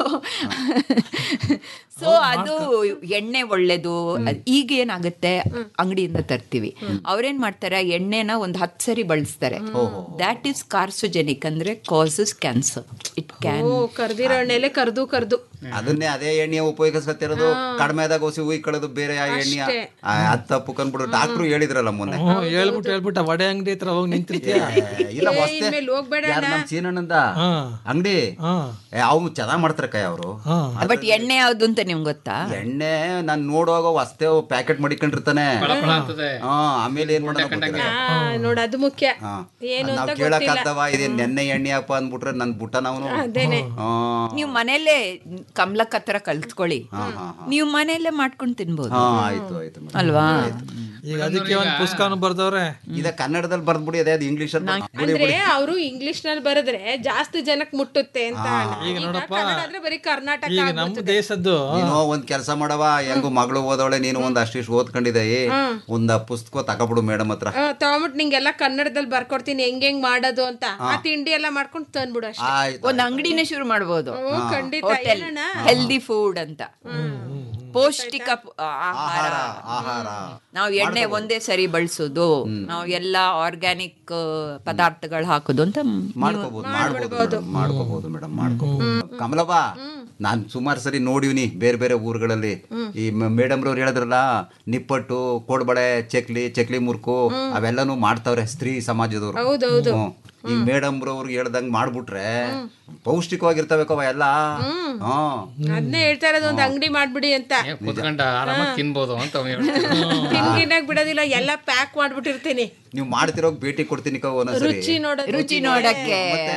ಸೊ ಅದು ಎಣ್ಣೆ ಒಳ್ಳೇದು ಅದ್ ಈಗ ಏನಾಗುತ್ತೆ ಅಂಗಡಿಯಿಂದ ತರ್ತೀವಿ ಅವ್ರೇನ್ ಮಾಡ್ತಾರೆ ಎಣ್ಣೆನ ಒಂದ್ ಹತ್ತು ಸರಿ ಬಳಸ್ತಾರೆ ದ್ಯಾಟ್ ಈಸ್ ಕಾರ್ಸೋಜೆನಿಕ್ ಅಂದ್ರೆ ಕಾಸಸ್ ಕ್ಯಾನ್ಸರ್ ಇಟ್ ಕ್ಯಾನ್ ಓ ಕರ್ದಿರೋ ಎಣ್ಣೆಲೆ ಕರ್ದು ಕರ್ದು ಅದನ್ನೇ ಅದೇ ಎಣ್ಣೆ ಉಪಯೋಗಿಸ್ಕೊತಿರೋದು ಕಡಿಮೆ ಆದಾಗ ಹೊಸಿ ಉಯ್ ಕಳೆದು ಬೇರೆ ಆ ಎಣ್ಣೆ ಅದ್ ತಪ್ಪು ಕಂದ್ಬಿಡು ಡಾಕ್ಟ್ರು ಹೇಳಿದ್ರಲ್ಲ ಮೊನ್ನೆ ಹ್ಮ್, ಹೇಳ್ಬಿಟ್ಟು ಹೇಳ್ಬಿಟ್ಟು ಆ ವಡೆ ಅಂಗಡಿ ಹತ್ರ ಹೋಗಿ ನಿಂತಿರ್ತೀಯ ಏ, ಇಲ್ಲ ಹೊಸ್ತೆ ಇನ್ಮೇಲೆ ಹೋಗ್ಬೇಡ ಯಾರ್ ನಮ್ ಸೀನಣ್ಣಂದ ಹಾ. ಅಂಗಡಿ ಹಾ ಅವು ಚೆನ್ನಾಗ್ ಮಾಡ್ತಾರೆ ಕೈ ಅವರು ಹಾ ಬಟ್ ಎಣ್ಣೆ ಯಾವ್ದು ಅಂತ ನಿಮ್ಗೆ ಗೊತ್ತಾ ಎಣ್ಣೆ ನಾನ್ ನೋಡುವಾಗ ಹೊಸ್ತೆ ಪ್ಯಾಕೆಟ್ ಮಡಿಕೊಂಡಿರ್ತಾನೆ ಫಳ ಅಂತದೆ ಹಾ ಆಮೇಲೆ ಏನ್ ಮಾಡೋಣ ಗೊತ್ತಿಲ್ಲ. ಆ, ನೋಡ್ ಅದು ಮುಖ್ಯ ಹಾ. ಏನು ನಾವ್ ಅಂತ ಕೇಳಕ್ ಗೊತ್ತಿಲ್ಲ ಆಗ್ತವ ಇದೇನ್ ನೆನ್ನೆ ಎಣ್ಣೆ ಅಪ್ಪ ಅಂದ್ಬಿಟ್ರೆ ನನ್ ಬುಟ್ಟ ನಾವು ಅದೇನೆ ನೀವು ಮನೇಲೆ ಕಮಲಕ್ ಹತ್ರ ಕಲ್ತ್ಕೊಳ್ಳಿ ನೀವು ಮನೆಯಲ್ಲೇ ಮಾಡ್ಕೊಂಡು ತಿನ್ಬೋದು ಹಾ ಆಯ್ತು ಆಯ್ತು madam. ಅಲ್ವಾ ಈಗ ಅದಕ್ಕೆ ಒಂದು ಪುಸ್ತಕನು ಬರ್ದವ್ರೆ ಇದ ಕನ್ನಡದಲ್ಲಿ ಬರ್ದ್ಬಿಡಿ ಅದೇ ಅದು ಇಂಗ್ಲಿಷ್ ಅಲ್ಲಿ ಅಂದ್ರೆ ಅವರು ಇಂಗ್ಲಿಷ್ ನಲ್ಲಿ ಬರೆದ್ರೆ ಜಾಸ್ತಿ ಜನಕ್ ಮುಟ್ಟುತ್ತೆ ಅಂತ ಅಣ್ಣ. ಈಗ ಕನ್ನಡ ಆದ್ರೆ ಬರೀ ಕರ್ನಾಟಕ ಈಗ ನಮ್ಮ ದೇಶದ್ದು ನೀನು ಒಂದ್ ಕೆಲಸ ಮಾಡವ ಹೆಂಗು ಮಗಳು ಓದವಳೆ ನೀನು ಒಂದ್ ಅಷ್ಟಿಷ್ಟು ಓದ್ಕೊಂಡಿದ್ದೆ ಒಂದ್ ಪುಸ್ತಕ ತಗೊಬಿಡು ಮೇಡಮ್ ಹತ್ರ ಆ, ತಗೊಂಬಿಟ್ಟು ನಿಂಗೆಲ್ಲ ಕನ್ನಡದಲ್ಲಿ ಬರ್ಕೊಡ್ತೀನಿ ಹೆಂಗ್ ಹೆಂಗ್ ಮಾಡೋದು ಅಂತ ಆ ತಿಂಡಿ ಎಲ್ಲ ಮಾಡ್ಕೊಂಡು ತಂದ್ಬಿಡು ಅಷ್ಟೇ ಆಯ್ತು ಒಂದ್ ಅಂಗಡಿನೇ ಶುರು ಮಾಡ್ಬೋದು ಓ, ಖಂಡಿತ ಹೋಟೆಲ್ ಏನಣ್ಣ? ಹೆಲ್ದಿ ಫುಡ್ ಅಂತ ಪೌಷ್ಟಿಕ ಪ- ಆಹಾರ ಆಹಾರ ನಾವು ಎಣ್ಣೆ ಒಂದೇ ಸರಿ ಬಳಸೋದು ನಾವು ಎಲ್ಲಾ ಆರ್ಗ್ಯಾನಿಕ್ ಪದಾರ್ಥಗಳು ಹಾಕೋದು ಅಂತ ಮಾಡ್ಕೋಬಹುದು ಮಾಡ್ಬೋದು ಮಾಡ್ಕೋಬಹುದು ಮೇಡಮ್ ಮಾಡ್ಕೋಬಹುದು ಕಮಲವ್ವ ನಾನ್ ಸುಮಾರು ಸರಿ ನೋಡಿವ್ನಿ ಬೇರೆ ಬೇರೆ ಊರುಗಳಲ್ಲಿ ಈ ಮೇಡಮ್ ರವ್ರು ಹೇಳಿದ್ರಲ್ಲ ನಿಪ್ಪಟ್ಟು ಕೋಡ್ಬಳೆ ಚಕ್ಲಿ ಚಕ್ಲಿ ಮುರ್ಕು ಅವೆಲ್ಲಾನು ಮಾಡ್ತಾವ್ರೆ ಸ್ತ್ರೀ ಸಮಾಜದವ್ರು ಹೌದೌದು ಹ್ಮ್. ಈಗ ಮೇಡಮ್ ರವ್ರಿಗೆ ಹೇಳ್ದಂಗ್ ಮಾಡ್ಬಿಟ್ರೆ ಪೌಷ್ಟಿಕವಾಗಿರ್ತಬೇಕವ ಎಲ್ಲ ಹಾ ಅದನ್ನೇ ಹೇಳ್ತಾ ಇರೋದು ಒಂದು ಅಂಗಡಿ ಮಾಡ್ಬಿಡಿ ಅಂತ ಕುತ್ಕೊಂಡ ಆರಾಮಾಗಿ ತಿನ್ಬೋದು ಅಂತ ಅವ್ನು ಹೇಳ್ತಾನೆ. ತಿನ್ಗಿನಾಗ್ ಬಿಡೋದಿಲ್ಲ ಎಲ್ಲ ಪ್ಯಾಕ್ ಮಾಡ್ಬಿಟ್ಟಿರ್ತೀನಿ ನೀವು ಮಾಡ್ತಿರೋಗ್ ಭೇಟಿ ಕೊಡ್ತೀನಿ ಕವ ಒಂದೊಂದ್ಸರಿ ರುಚಿ ನೋಡೋದು ರುಚಿ ನೋಡಕ್ಕೆ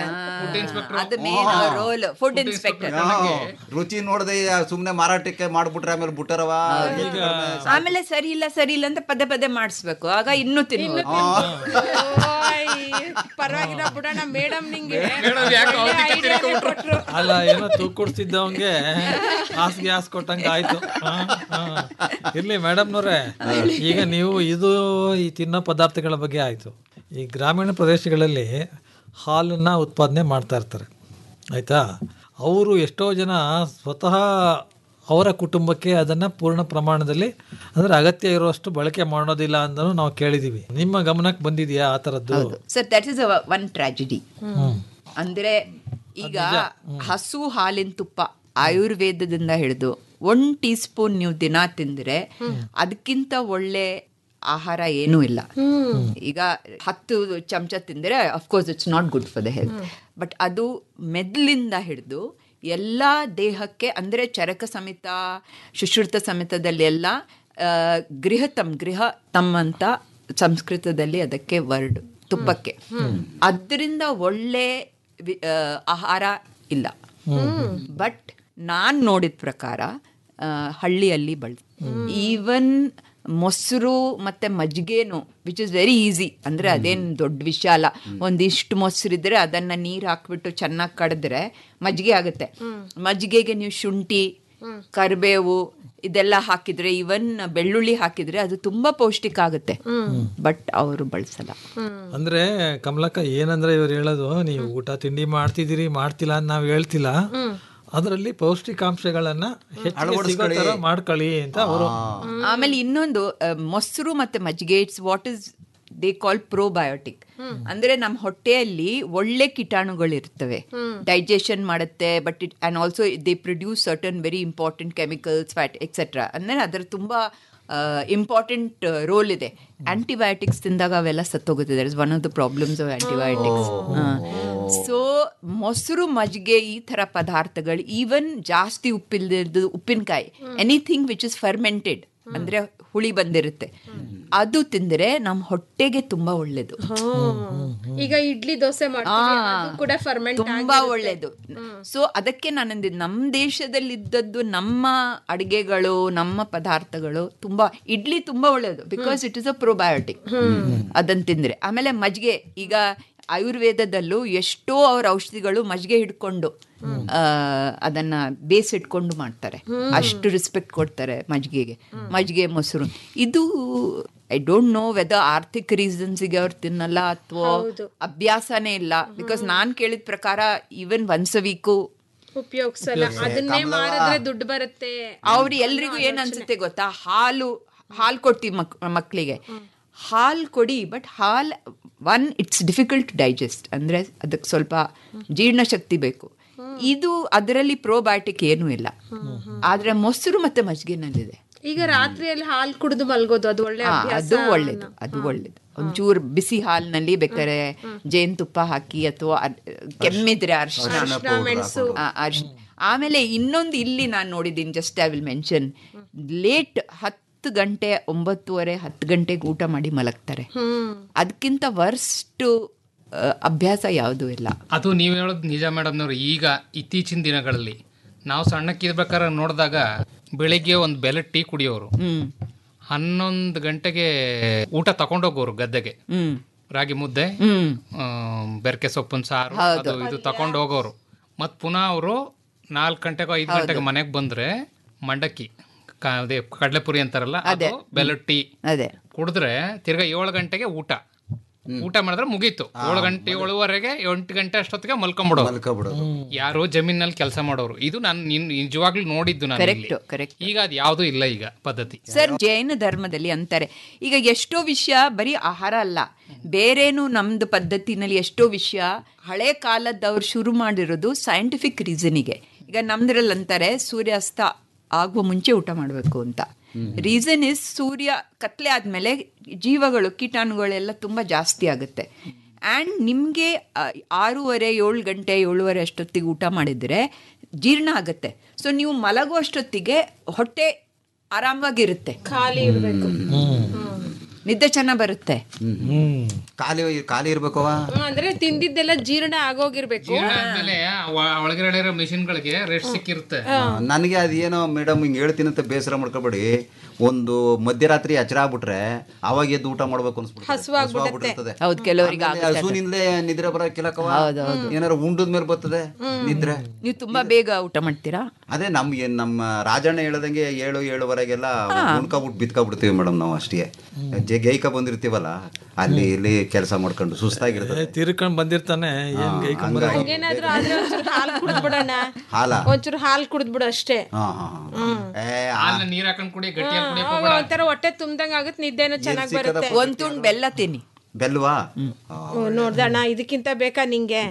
ಅದು ಮೇನ್ ರೋಲ್ ಫುಡ್ ಇನ್ಸ್ಪೆಕ್ಟರ್ ಹಾ, ರುಚಿ ನೋಡದೆ ಸುಮ್ನೆ ಮಾರಾಟಕ್ಕೆ ಮಾಡ್ಬಿಟ್ರೆ ಆಮೇಲೆ ಬುಟ್ಟರವ ಆಮೇಲೆ ಸರಿ ಇಲ್ಲ ಸರಿ ಇಲ್ಲ ಅಂತ ಪದೇ ಪದೇ ಮಾಡಿಸ್ಬೇಕು ಆಗ ಇನ್ನೂ ತಿನ್ಬೋದು ಪರವಾಗಿಲ್ಲ ಬಿಡೋಣ ಮೇಡಮ್ ನಿಂಗೆ ಮೇಡಮ್ ಯಾಕೆ ಅವ್ನಿಗೆ idea ನೇ ಕೊಟ್ರು ಅಲ್ಲ ಏನೋ ತೂಕ ಕೊಡ್ತಿದ್ದವಂಗೆ ಹಾಸಿಗೆ ಹಾಸ್ ಕೊಟ್ಟಂಗೆ ಆಯ್ತು ಹಾ, ಹಾ. ಇರ್ಲಿ ಮೇಡಮ್ನವ್ರೆ ಈಗ ನೀವು ಇದು ಈ ತಿನ್ನೋ ಪದಾರ್ಥಗಳ ಬಗ್ಗೆ ಆಯ್ತು ಈ ಗ್ರಾಮೀಣ ಪ್ರದೇಶಗಳಲ್ಲಿ ಹಾಲನ್ನ ಉತ್ಪಾದನೆ ಮಾಡ್ತಾ ಇರ್ತಾರೆ ಆಯ್ತಾ ಅವರು ಎಷ್ಟೋ ಜನ ಸ್ವತಃ ಅವರ ಕುಟುಂಬಕ್ಕೆ ಅದನ್ನ ಪೂರ್ಣ ಪ್ರಮಾಣದಲ್ಲಿ ಅಂದ್ರೆ ಅಗತ್ಯ ಇರುವಷ್ಟು ಬಳಕೆ ಮಾಡೋದಿಲ್ಲ ಅಂದನು ನಾವು ಕೇಳಿದೀವಿ ನಿಮ್ಮ ಗಮನಕ್ಕೆ ಬಂದಿದೆಯಾ ಆ ಥರದ್ದು sir that is one tragedy ಅಂದ್ರೆ ಈಗ ಹಸು ಹಾಲಿನ ತುಪ್ಪ ಆಯುರ್ವೇದದಿಂದ ಹಿಡಿದು ಒನ್ ಟೀ ಸ್ಪೂನ್ ನೀವು ದಿನ ತಿಂದ್ರೆ ಅದಕ್ಕಿಂತ ಒಳ್ಳೆ ಆಹಾರ ಏನೂ ಇಲ್ಲ ಈಗ ಹತ್ತು ಚಮಚ ತಿಂದ್ರೆ of course it's not good for the health but ಅದು ಮೆದ್ಲಿಂದ ಹಿಡಿದು ಎಲ್ಲ ದೇಹಕ್ಕೆ ಅಂದರೆ ಚರಕ ಸಮೇತ ಸುಶ್ರುತ ಸಮೇತದಲ್ಲಿ ಎಲ್ಲ ಆ, ಗೃಹತಮ್ ಗೃಹ ತಮ್ ಅಂತ ಸಂಸ್ಕೃತದಲ್ಲಿ ಅದಕ್ಕೆ ವರ್ಡ್ ತುಪ್ಪಕ್ಕೆ ಅದರಿಂದ ಒಳ್ಳೆ ವಿ- ಆ, ಆಹಾರ ಇಲ್ಲ ಬಟ್ ನಾನು ನೋಡಿದ ಪ್ರಕಾರ ಆ, ಹಳ್ಳಿಯಲ್ಲಿ ಬಳ ಈವನ್ ಮೊಸರು ಮತ್ತೆ ಮಜ್ಜಿಗೆನು ವಿಚ್ ಇಸ್ ವೆರಿ ಈಸಿ ಅಂದ್ರೆ ಅದೇನು ದೊಡ್ಡ ವಿಷಯ ಅಲ್ಲ ಒಂದಿಷ್ಟು ಮೊಸರಿದ್ರೆ ಅದನ್ನ ನೀರು ಹಾಕ್ಬಿಟ್ಟು ಚೆನ್ನಾಗಿ ಕಡಿದ್ರೆ ಮಜ್ಜಿಗೆ ಆಗುತ್ತೆ ಮಜ್ಜಿಗೆಗೆ ನೀವು ಶುಂಠಿ ಕರಿಬೇವು ಇದೆಲ್ಲ ಹಾಕಿದ್ರೆ ಇವನ್ ಬೆಳ್ಳುಳ್ಳಿ ಹಾಕಿದ್ರೆ ಅದು ತುಂಬಾ ಪೌಷ್ಟಿಕ ಆಗುತ್ತೆ ಬಟ್ ಅವರು ಬಳಸಲ್ಲ ಅಂದ್ರೆ ಕಮಲಕ್ಕ ಏನಂದ್ರೆ ಇವ್ರು ಹೇಳೋದು ನೀವು ಊಟ ತಿಂಡಿ ಮಾಡ್ತಿದ್ದೀರಿ ಮಾಡ್ತಿಲ್ಲ ಅಂತ ನಾವು ಹೇಳ್ತಿಲ್ಲ ಅದರಲ್ಲಿ ಪೌಷ್ಟಿಕಾಂಶಗಳನ್ನ ಹೆಚ್ಚಿಗೆ ಸಿಗೋ ತರ ಮಾಡ್ಕೊಳ್ಳಿ ಅಂತ ಅವರು ಆಮೇಲೆ ಇನ್ನೊಂದು ಆ, ಮೊಸರು ಮತ್ತೆ ಮಜ್ಜಿಗೆ it's what is they call probiotic ಅಂದ್ರೆ ನಮ್ಮ ಹೊಟ್ಟೆಯಲ್ಲಿ ಒಳ್ಳೆ ಕೀಟಾಣುಗಳಿರ್ತವೆ ಡೈಜೆಷನ್ ಮಾಡುತ್ತೆ but it and also they produce certain very important chemicals fat etcetera ಅಂದ್ರೆ ಅದರ ತುಂಬಾ ಇಂಪಾರ್ಟೆಂಟ್ ರೋಲ್ ಇದೆ ಆಂಟಿಬಯೋಟಿಕ್ಸ್ ತಿಂದಾಗ ಅವೆಲ್ಲ ಸತ್ತೋಗುತ್ತೆ there is one of the problems of antibiotics so ಮೊಸರು ಮಜ್ಜಿಗೆ ಈ ಥರ ಪದಾರ್ಥಗಳು ಈವನ್ ಜಾಸ್ತಿ ಉಪ್ಪಿಲ್ದಿದ್ದು ಉಪ್ಪಿನಕಾಯಿ ಎನಿಥಿಂಗ್ ವಿಚ್ ಇಸ್ ಫರ್ಮೆಂಟೆಡ್ ಅಂದ್ರೆ ಹುಳಿ ಬಂದಿರುತ್ತೆ ಅದು ತಿಂದ್ರೆ ನಮ್ಮ ಹೊಟ್ಟೆಗೆ ತುಂಬಾ ಒಳ್ಳೇದು ಈಗ ಇಡ್ಲಿ ದೋಸೆ ಮಾಡ್ತೀವಿ ಅದು ಕೂಡ ಫರ್ಮೆಂಟ್ ತುಂಬಾ ಒಳ್ಳೇದು ಸೊ ಅದಕ್ಕೆ ನಾನು ಅಂದಿದ್ದು ನಮ್ಮ ದೇಶದಲ್ಲಿ ಇದ್ದದ್ದು ನಮ್ಮ ಅಡಿಗೆಗಳು ನಮ್ಮ ಪದಾರ್ಥಗಳು ತುಂಬಾ ಇಡ್ಲಿ ತುಂಬಾ ಒಳ್ಳೇದು because it is a probiotic ಅದನ್ನ ತಿಂದ್ರೆ ಆಮೇಲೆ ಮಜ್ಜಿಗೆ ಈಗ ಆಯುರ್ವೇದದಲ್ಲೂ ಎಷ್ಟೋ ಅವ್ರ ಔಷಧಿಗಳು ಮಜ್ಜಿಗೆ ಹಿಡ್ಕೊಂಡು ಆ, ಅದನ್ನ ಬೇಸಿಟ್ಕೊಂಡು ಮಾಡ್ತಾರೆ ಅಷ್ಟು ರೆಸ್ಪೆಕ್ಟ್ ಕೊಡ್ತಾರೆ ಮಜ್ಜಿಗೆಗೆ ಮಜ್ಜಿಗೆ ಮೊಸರು ಇದು ಐ ಡೋಂಟ್ ನೋ ವೆದರ್ ಆರ್ಥಿಕ್ ರೀಸನ್ಸ್ಗೆ ಅವ್ರು ತಿನ್ನಲ್ಲ ಅಥವಾ ಅಭ್ಯಾಸನೇ ಇಲ್ಲ ಬಿಕಾಸ್ ನಾನ್ ಕೇಳಿದ ಪ್ರಕಾರ ಈವನ್ ಒನ್ಸ್ ಅ ವೀಕು ಉಪಯೋಗಿಸಲ್ಲ ಅದನ್ನೇ ಮಾರಿದ್ರೆ ದುಡ್ಡು ಬರುತ್ತೆ ಅವ್ರು ಎಲ್ರಿಗೂ ಏನ್ ಅನ್ಸುತ್ತೆ ಗೊತ್ತಾ ಹಾಲು ಹಾಲು ಕೊಡ್ತೀವಿ ಮಕ್ ಮಕ್ಕಳಿಗೆ ಹಾಲು ಕೊಡಿ ಬಟ್ ಹಾಲ್ ಒನ್ ಇಟ್ಸ್ ಡಿಫಿಕಲ್ಟ್ ಡೈಜೆಸ್ಟ್ ಅಂದ್ರೆ ಅದಕ್ಕೆ ಸ್ವಲ್ಪ ಜೀರ್ಣಶಕ್ತಿ ಬೇಕು ಇದು ಅದರಲ್ಲಿ ಪ್ರೋಬಯೋಟಿಕ್ ಏನೂ ಇಲ್ಲ ಆದ್ರೆ ಮೊಸರು ಮತ್ತೆ ಮಜ್ಜಿಗೆನಲ್ಲಿದೆ ಈಗ ರಾತ್ರಿಯಲ್ಲಿ ಹಾಲು ಕುಡಿದು ಮಲ್ಗೋದು ಅದು ಒಳ್ಳೆ ಹಾ, ಅಭ್ಯಾಸ ಅದು ಒಳ್ಳೇದು ಅದು ಒಳ್ಳೇದು ಒಂಚೂರು ಬಿಸಿ ಹಾಲಿನಲ್ಲಿ ಬೇಕಾದ್ರೆ ಜೇನುತುಪ್ಪ ಹಾಕಿ ಅಥವಾ ಅರ್- ಕೆಮ್ಮಿದ್ರೆ ಅರ್ಶಿನ ಮೆಣಸು ಆ, ಅರ್ಶ್- ಆಮೇಲೆ ಇನ್ನೊಂದು ಇಲ್ಲಿ ನಾನು ನೋಡಿದ್ದೀನಿ just I will mention late ಹತ್ತು ಗಂಟೆ ಒಂಬತ್ತುವರೆ ಹತ್ತು ಗಂಟೆಗೆ ಊಟ ಮಾಡಿ ಮಲಗ್ತಾರೆ ಅದಕ್ಕಿಂತ ವರ್ಸ್ಟ್ ಅಭ್ಯಾಸ ಯಾವುದೂ ಇಲ್ಲ ಅದು ನೀವು ಹೇಳೋದು ನಿಜ ಮೇಡಮ್ನವ್ರು ಈಗ ಇತ್ತೀಚಿನ ದಿನಗಳಲ್ಲಿ ನಾವು ಸಣ್ಣಕ್ಕಿರ್ಬೇಕಾದ್ರೆ ನೋಡಿದಾಗ ಬೆಳಿಗ್ಗೆ ಒಂದು ಬೆಲೆ ಟೀ ಕುಡಿಯೋರು ಹ್ಮ್ ಹನ್ನೊಂದು ಗಂಟೆಗೆ ಊಟ ತಗೊಂಡೋಗೋರು ಗದ್ದೆಗೆ ಹ್ಮ್ ರಾಗಿ ಮುದ್ದೆ ಹ್ಮ್ ಆ, ಬೆರಕೆ ಸೊಪ್ಪಿನ ಸಾರು ಅದು ಇದು ತಕೊಂಡು ಹೋಗೋರು ಮತ್ ಪುನಃ ಅವರು ನಾಲ್ಕು ಗಂಟೆಗೆ ಐದು ಗಂಟೆಗೆ ಮನೆಗೆ ಬಂದ್ರೆ ಮಂಡಕ್ಕಿ ಕ- ಅದೇ ಕಡಲೆಪುರಿ ಅಂತಾರಲ್ಲ ಅದು ಬೆಲ್ಲ ಟೀ ಅದೇ ಕುಡಿದ್ರೆ ತಿರ್ಗಾ ಏಳು ಗಂಟೆಗೆ ಊಟ ಊಟ ಮಾಡಿದ್ರೆ ಮುಗೀತು ಏಳು ಗಂಟೆ ಏಳುವರೆಗೆ ಎಂಟು ಗಂಟೆ ಅಷ್ಟೊತ್ತಿಗೆ ಮಲ್ಕೊಂಬಿಡೋರು ಮಲ್ಕೊಬಿಡೋದು ಯಾರು ಜಮೀನಲ್ಲಿ ಕೆಲಸ ಮಾಡೋರು ಇದು ನಾನು ನಿನ್- ನಿಜವಾಗ್ಲೂ ನೋಡಿದ್ದು ನಾನು ಇಲ್ಲಿ. ಕರೆಕ್ಟ್ ಕರೆಕ್ಟ್ ಈಗ ಅದು ಯಾವುದು ಇಲ್ಲ ಈಗ ಪದ್ಧತಿ ಸರ್ ಜೈನ ಧರ್ಮದಲ್ಲಿ ಅಂತಾರೆ ಈಗ ಎಷ್ಟೋ ವಿಷಯ ಬರೀ ಆಹಾರ ಅಲ್ಲ ಬೇರೇನು ನಮ್ದು ಪದ್ಧತಿನಲ್ಲಿ ಎಷ್ಟೋ ವಿಷಯ ಹಳೆ ಕಾಲದವ್ರು ಶುರು ಮಾಡಿರೋದು ಸೈಂಟಿಫಿಕ್ ರೀಸನಿಗೆ ಈಗ ನಮ್ದ್ರಲ್ಲಿ ಅಂತಾರೆ ಸೂರ್ಯಾಸ್ತ ಆಗುವ ಮುಂಚೆ ಊಟ ಮಾಡಬೇಕು ಅಂತ ರೀಸನ್ ಇಸ್ ಸೂರ್ಯ ಕತ್ಲೆ ಆದ್ಮೇಲೆ ಜೀವಗಳು ಕೀಟಾಣುಗಳೆಲ್ಲ ತುಂಬ ಜಾಸ್ತಿ ಆಗುತ್ತೆ ಆ್ಯಂಡ್ ನಿಮಗೆ ಆರೂವರೆ ಏಳು ಗಂಟೆ ಏಳುವರೆ ಅಷ್ಟೊತ್ತಿಗೆ ಊಟ ಮಾಡಿದರೆ ಜೀರ್ಣ ಆಗುತ್ತೆ ಸೊ ನೀವು ಮಲಗೋ ಅಷ್ಟೊತ್ತಿಗೆ ಹೊಟ್ಟೆ ಆರಾಮಾಗಿರುತ್ತೆ ಖಾಲಿ ಇರ್ಬೇಕು ನಿದ್ದೆ ಚೆನ್ನಾಗಿ ಬರುತ್ತೆ ಖಾಲಿ ಖಾಲಿ ಇರ್ಬೇಕವ ಅಂದ್ರೆ ತಿಂದಿದ್ದೆಲ್ಲ ಜೀರ್ಣ ಆಗೋಗಿರ್ಬೇಕು ಜೀರ್ಣ ಆದ್ಮೇಲೆ ಒ- ಒಳಗಡೆ ಇರೋ ಮೆಷಿನ್ಗಳಿಗೆ ರೆಸ್ಟ್ ಸಿಕ್ಕಿರುತ್ತೆ ನನಗೆ ಅದೇನೋ ಮೇಡಮ್ ಹಿಂಗೆ ಹೇಳ್ತೀನಿ ಅಂತ ಬೇಸರ ಮಾಡ್ಕೊಬೇಡಿ ಒಂದು ಮಧ್ಯರಾತ್ರಿ ಹಚ್ಚರ ಆಗ್ಬಿಟ್ರೆ ಅವಾಗ ಎದ್ದು ಊಟ ಮಾಡ್ಬೇಕು ಅನ್ಸ್ಬಿಡುತ್ತೆ ಹಸುವಾಗ್ಬಿಟ್ಟಿರ್ತದೆ ಹೌದು ಕೆಲವರಿಗೆ ಆಮೇಲೆ ಹಸುವಿನಿಂದಲೇ ನಿದ್ರೆ ಬರಕ್ಕಿಲ್ಲಕವ ಏನಾರು ಉಂಡದ ಮೇಲೆ ಬರ್ತದೆ ನಿದ್ರೆ ನೀವು ತುಂಬಾ ಬೇಗ ಊಟ ಮಾಡ್ತೀರಾ ಅದೇ ನಮ್ಗೆ ನಮ್ಮ ರಾಜಣ್ಣ ಹೇಳ್ದಂಗೆ ಏಳು ಏಳುವರೆಗೆಲ್ಲ ಉಣ್ಕೊಬಿಟ್ಟು ಬಿತ್ಕೊಬಿಡ್ತೀವಿ ಮೇಡಮ್ ನಾವು ಅಷ್ಟೇ ಜೆ ಗೈಕ ಬಂದಿರ್ತೀವಲ್ಲ ಅಲ್ಲಿ ಇಲ್ಲಿ ಕೆಲಸ ಮಾಡ್ಕೊಂಡು ಸುಸ್ತಾಗಿರ್ತದೆ ತಿರ್ಕೊಂಡ್ ಬಂದಿರ್ತಾನೆ ಏನ್ ಗೈಕೊಂಡ್ ಹಂಗಾಗಿ ಏನಾದ್ರೂ ಆದ್ರೆ ಒಂಚೂರು ಹಾಲು ಕುಡಿದ್ಬಿಡೋಣ ಹಾಲ ಒಂಚೂರು ಹಾಲು ಕುಡಿದ್ಬಿಡು ಅಷ್ಟೇ ಹಾ ಹಾ ಹಾ. ಏ ಹಾಲ್ನ ನೀರ್ ಹಾಕೊಂಡ್ ಕುಡಿ ಗಟ್ಟಿಯಾಗಿ ಕುಡಿಯಕ್ ಅವಾಗ ಒಂಥರ ಹೊಟ್ಟೆ ತುಂಬ್ದಂಗ ಆಗುತ್ತೆ ನಿದ್ದೆನೂ ಚೆನ್ನಾಗಿ ಬರುತ್ತೆ ಒಂದ್ ತುಂಡ್ ಬೆಲ್ಲ ತಿನ್ನಿ ಬೆಲ್ವಾ ಓ, ನೋಡ್ದಣ್ಣ ಇದಕ್ಕಿಂತ ಬೇಕಾ ನಿಂಗೆ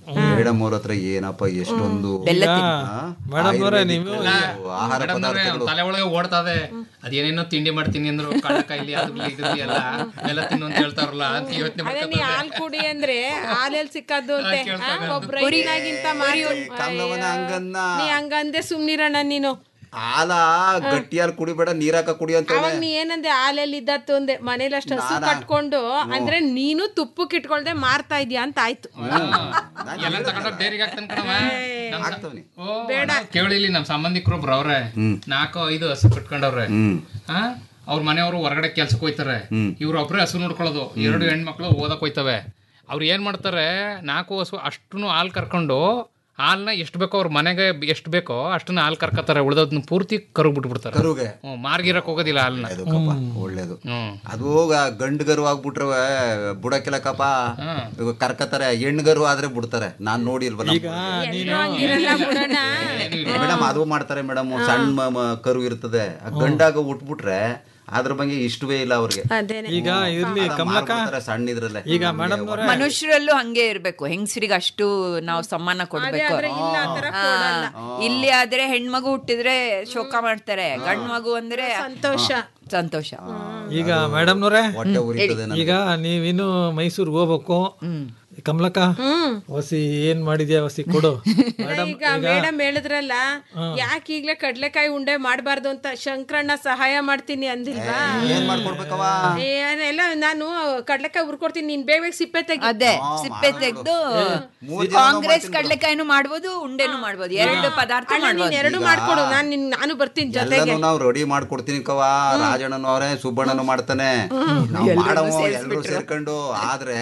ಮೇಡಮ್ ಅವ್ರ ಹತ್ರ ಏನಪ್ಪ ಎಷ್ಟೊಂದು ಬೆಲ್ಲ ಆ, ಮೇಡಮ್ ಅವರೇ ಆಯುರ್ವೇದಿಕ್ ನೀವು ಆಹಾರ ಮೇಡಮ್ ಅವ್ರೆ, ಪದಾರ್ಥಗಳು ತಲೆ ಒಳಗೆ ಓಡ್ತದೆ ಅದೇನೇನೋ ತಿಂಡಿ ಮಾಡ್ತೀನಿ ಅಂದ್ರು ಕಳ್ಳಕಾಯಿಲಿ ಅದು ಇದು ಎಲ್ಲ ಎಲ್ಲ ತಿನ್ನು ಅಂತ ಹೇಳ್ತಾರಲ್ಲ ಅಂತ ಯೋಚನೆ ಅದೇ ನೀ ಹಾಲ್ ಕುಡಿ ಅಂದ್ರೆ ಹಾಲೆಲ್ ಸಿಕ್ಕದ್ದು ಅಂತೆ ಆ, ಒಬ್ಬ ರೈತನಾಗಿಂತ ಮಾರಿ ಕಮಲವನ ಹಂಗನ್ನ ನೀ ಹಂಗಂದೆ ಸುಮ್ನಿರಣ್ಣ ನೀನು ಹಾಲ ಗಟ್ಟಿಯಾಲ್ ಕುಡಿಬೇಡ ನೀರಾಕ ಕುಡಿ ಅಂತ ಅವಾಗ ನೀ ಏನಂದೆ ಹಾಲೆಲ್ಲಿ ಇದ್ದತ್ತು ಅಂದೆ ಮನೇಲಿ ಅಷ್ಟು ಹಸು ಕಟ್ಕೊಂಡು ಅಂದ್ರೆ ನೀನು ತುಪ್ಪಕ್ಕೆ ಇಟ್ಕೊಳ್ದೆ ಮಾರ್ತಾ ಇದೀಯ ಅಂತ ಆಯ್ತು ಎಲ್ಲ ತಗೊಂಡೋಗಿ ಡೈರಿಗೆ ಹಾಕ್ತಾನೆ ಕಣವ ನಮ್ ಸ- ಆಗ್ತವನಿ ಓ, ನಾವು ಕೇಳಿಲಿ ನಮ್ ಸಂಬಂಧಿಕರು ಒಬ್ರು ಅವ್ರೆ ನಾಲ್ಕು ಐದು ಹಸು ಕಟ್ಕೊಂಡವ್ರೆ ಹಾ ಅವ್ರ ಮನೆಯವರು ಹೊರಗಡೆ ಕೆಲ್ಸಕ್ಕೆ ಹೋಯ್ತಾರೆ ಇವ್ರು ಒಬ್ರೇ ಹಸು ನೋಡ್ಕೊಳ್ಳೋದು ಎರಡು ಹೆಣ್ಮಕ್ಳು ಓದಕ್ ಹೋಯ್ತವೆ ಅವ್ರು ಏನ್ ಮಾಡ್ತಾರೆ ನಾಲ್ಕು ಹಸು ಅಷ್ಟು ಹಾಲು ಕರ್ಕೊಂಡು ಹಾಲ್ನ ಎಷ್ಟು ಬೇಕೋ ಅವ್ರ ಮನೆಗೆ ಎಷ್ಟು ಬೇಕೋ ಅಷ್ಟನ್ನ ಹಾಲು ಕರ್ಕತಾರೆ ಉಳ್ದದ್ನ ಪೂರ್ತಿ ಕರು ಬಿಟ್ಬಿಡ್ತಾರೆ ಕರುಗೆ ಹ್ಮ್, ಮಾರ್ಗಿರಕ್ ಹೋಗೋದಿಲ್ಲ ಹಾಲ್ನ ಅದಕ್ಕಪ್ಪ ಒಳ್ಳೇದು ಹ್ಮ್ ಅದು ಗ- ಗಂಡು ಗರು ಆಗ್ಬಿಟ್ರವ ಬುಡಕ್ಕಿಲ್ಲಕಪ್ಪ ಇವಾಗ ಕರ್ಕತಾರೆ ಹೆಣ್ಗರು ಆದ್ರೆ ಬಿಡ್ತಾರೆ ನಾನ್ ನೋಡಿಲ್ವ ಈಗ ನೀನು ಹಂಗಿರಲ್ಲ ಬಿಡೋಣ ಮೇಡಮ್ ಅದು ಮಾಡ್ತಾರೆ ಮೇಡಮ್ ಸಣ್ಣ ಮ- ಮ- ಕರು ಇರ್ತದೆ ಆ ಗಂಡಾಗ ಉಟ್ಬಿಟ್ರೆ ಅದ್ರ ಬಗ್ಗೆ ಇಷ್ಟವೇ ಇಲ್ಲ ಅವ್ರಿಗೆ ಅದೇನೆ ಈಗ ಇರ್ಲಿ ಅದ ಕಮಲಕ್ಕ ಮಾರ್ಬಿಡ್ತಾರೆ ಸಣ್ಣ ಇದ್ರಲ್ಲೇ ಈಗ ಮೇಡಮ್ ಅವರೇ ಮನುಷ್ಯರಲ್ಲೂ ಹಂಗೆ ಇರ್ಬೇಕು ಹೆಂಗಸರಿಗೆ ಅಷ್ಟು ನಾವು ಸಮ್ಮಾನ ಕೊಡ್ಬೇಕು ಇಲ್ಲ ಆ ತರ ಆ, ಇಲ್ಲಿ ಆದ್ರೆ ಹೆಣ್ಮಗು ಹುಟ್ಟಿದ್ರೆ ಶೋಕ ಮಾಡ್ತಾರೆ ಗಂಡ್ ಮಗು ಅಂದ್ರೆ ಸಂತೋಷ ಸಂತೋಷ ಈಗ ಮೇಡಮ್ನವ್ರೆ ಹೊಟ್ಟೆ ಉರಿತದೆ ಈಗ ನೀವಿನ್ನು ಮೈಸೂರಿಗೆ ಹೋಗ್ಬೇಕು ಕಮಲಕ್ಕ ಹೊಸಿ ಏನ್ ಮಾಡಿದ್ಯಾ ಹೊಸಿ ಕೊಡು ಮೇಡಮ್ ಈಗ ಮೇಡಮ್ ಹೇಳಿದ್ರಲ್ಲ ಯಾಕೆ ಈಗ್ಲೇ ಕಡ್ಲೆಕಾಯಿ ಉಂಡೆ ಮಾಡಬಾರ್ದು ಅಂತ ಶಂಕರಣ್ಣ ಸಹಾಯ ಮಾಡ್ತೀನಿ ಅಂದಿಲ್ವಾ ಏನ್ ಮಾಡ್ಕೊಡ್ಬೇಕವ ಏನೆಲ್ಲ ನಾನು ಕಡ್ಲೆಕಾಯಿ ಹುರ್ಕೊಡ್ತೀನಿ ನೀನ್ ಬೇಗ ಬೇಗ ಸಿಪ್ಪೆ ತೆಗಿ ಅದೇ ಸಿಪ್ಪೆ ತೆಗ್ದು ಮೂರ್ ಜನ ಕಾಂಗ್ರೆಸ್ ಕಡ್ಲೆಕಾಯಿನೂ ಮಾಡ್ಬೋದು ಉಂಡೆನೂ ಮಾಡ್ಬೋದು ಎರಡು ಪದಾರ್ಥ ಅಣ್ಣ ನೀನ್ ಮಾಡ್ಬೋದು ಎರಡು ಮಾಡ್ಕೊಡು ನಾನ್ ನಿನ್ ನಾನು ಬರ್ತೀನಿ ಜೊತೆಗೆ ಎಲ್ಲಾನು ನಾವು ರೆಡಿ ಮಾಡ್ಕೊಡ್ತೀನಿ ಕವ ರಾಜಣ್ಣನು ಅವರೇ ಸುಬ್ಬಣ್ಣನು ಮಾಡ್ತಾನೆ ನಾವು ಮಾಡಮೋ ಎಲ್ರು ಸೇರ್ಕೊಂಡು ಆದ್ರೆ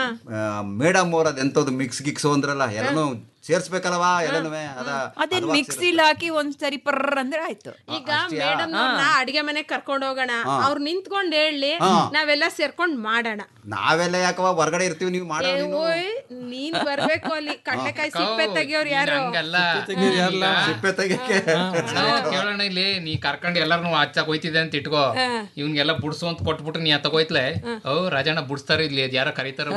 ಮೇಡಮ್ ಅವ್ರ ಅದೆಂತದ್ದು ಮಿಕ್ಸ್ ಗಿಕ್ಸ್ ಅಂದ್ರಲ್ಲ ಎಲ್ಲಾನು ಸೇರ್ಸ್ಬೇಕಲ್ವಾ ಎಲ್ಲನೂ ಅದ ಅದೇ ಮಿಕ್ಸಿಲ್ ಹಾಕಿ ಒಂದ್ಸರಿ ಪರ್ರ ಅಂದ್ರೆ ಆಯ್ತು ಈಗ ಮೇಡಮ್ ಅಡಿಗೆ ಮನೆ ಕರ್ಕೊಂಡ್ ಹೋಗೋಣ ಅವ್ರು ನಿಂತ್ಕೊಂಡ್ ಹೇಳಿ ನಾವೆಲ್ಲ ಸೇರ್ಕೊಂಡ್ ಮಾಡೋಣ ನಾವೆಲ್ಲ ಯಾಕವ ಹೊರಗಡೆ ಇರ್ತೀವಿ ನೀವು ಮಾಡೋ ಏ, ನೀನು ಓಯ್ ನೀನ್ ಬರ್ಬೇಕು ಅಲ್ಲಿ ಕಡ್ಲೆಕಾಯಿ ಸಿಪ್ಪೆ ತೆಗಿಯೋರು ಯಾರು ಹಂಗಲ್ಲ ಸಿಪ್ಪೆ ತೆಗಿಯಕ್ಕೆ ನಾವು ಕೇಳೋಣ ಇಲ್ಲಿ ನೀ ಕರ್ಕೊಂಡು ಎಲ್ಲಾರು ಹಚ್ಚಕ್ ಹೋಯ್ತಿದೆ ಅಂತ ಇಟ್ಕೋ ಇವ್ನಿಗೆಲ್ಲ ಬುಡ್ಸು ಅಂತ ಕೊಟ್ಬಿಟ್ರೆ ನೀ ತಗೋಯ್ತ್ಲೆ ಓ ರಾಜಣ್ಣ ಬುಡ್ಸ್ತಾರ ಇಲ್ಲಿ ಅದ್ ಯಾರೋ ಕರೀತಾರ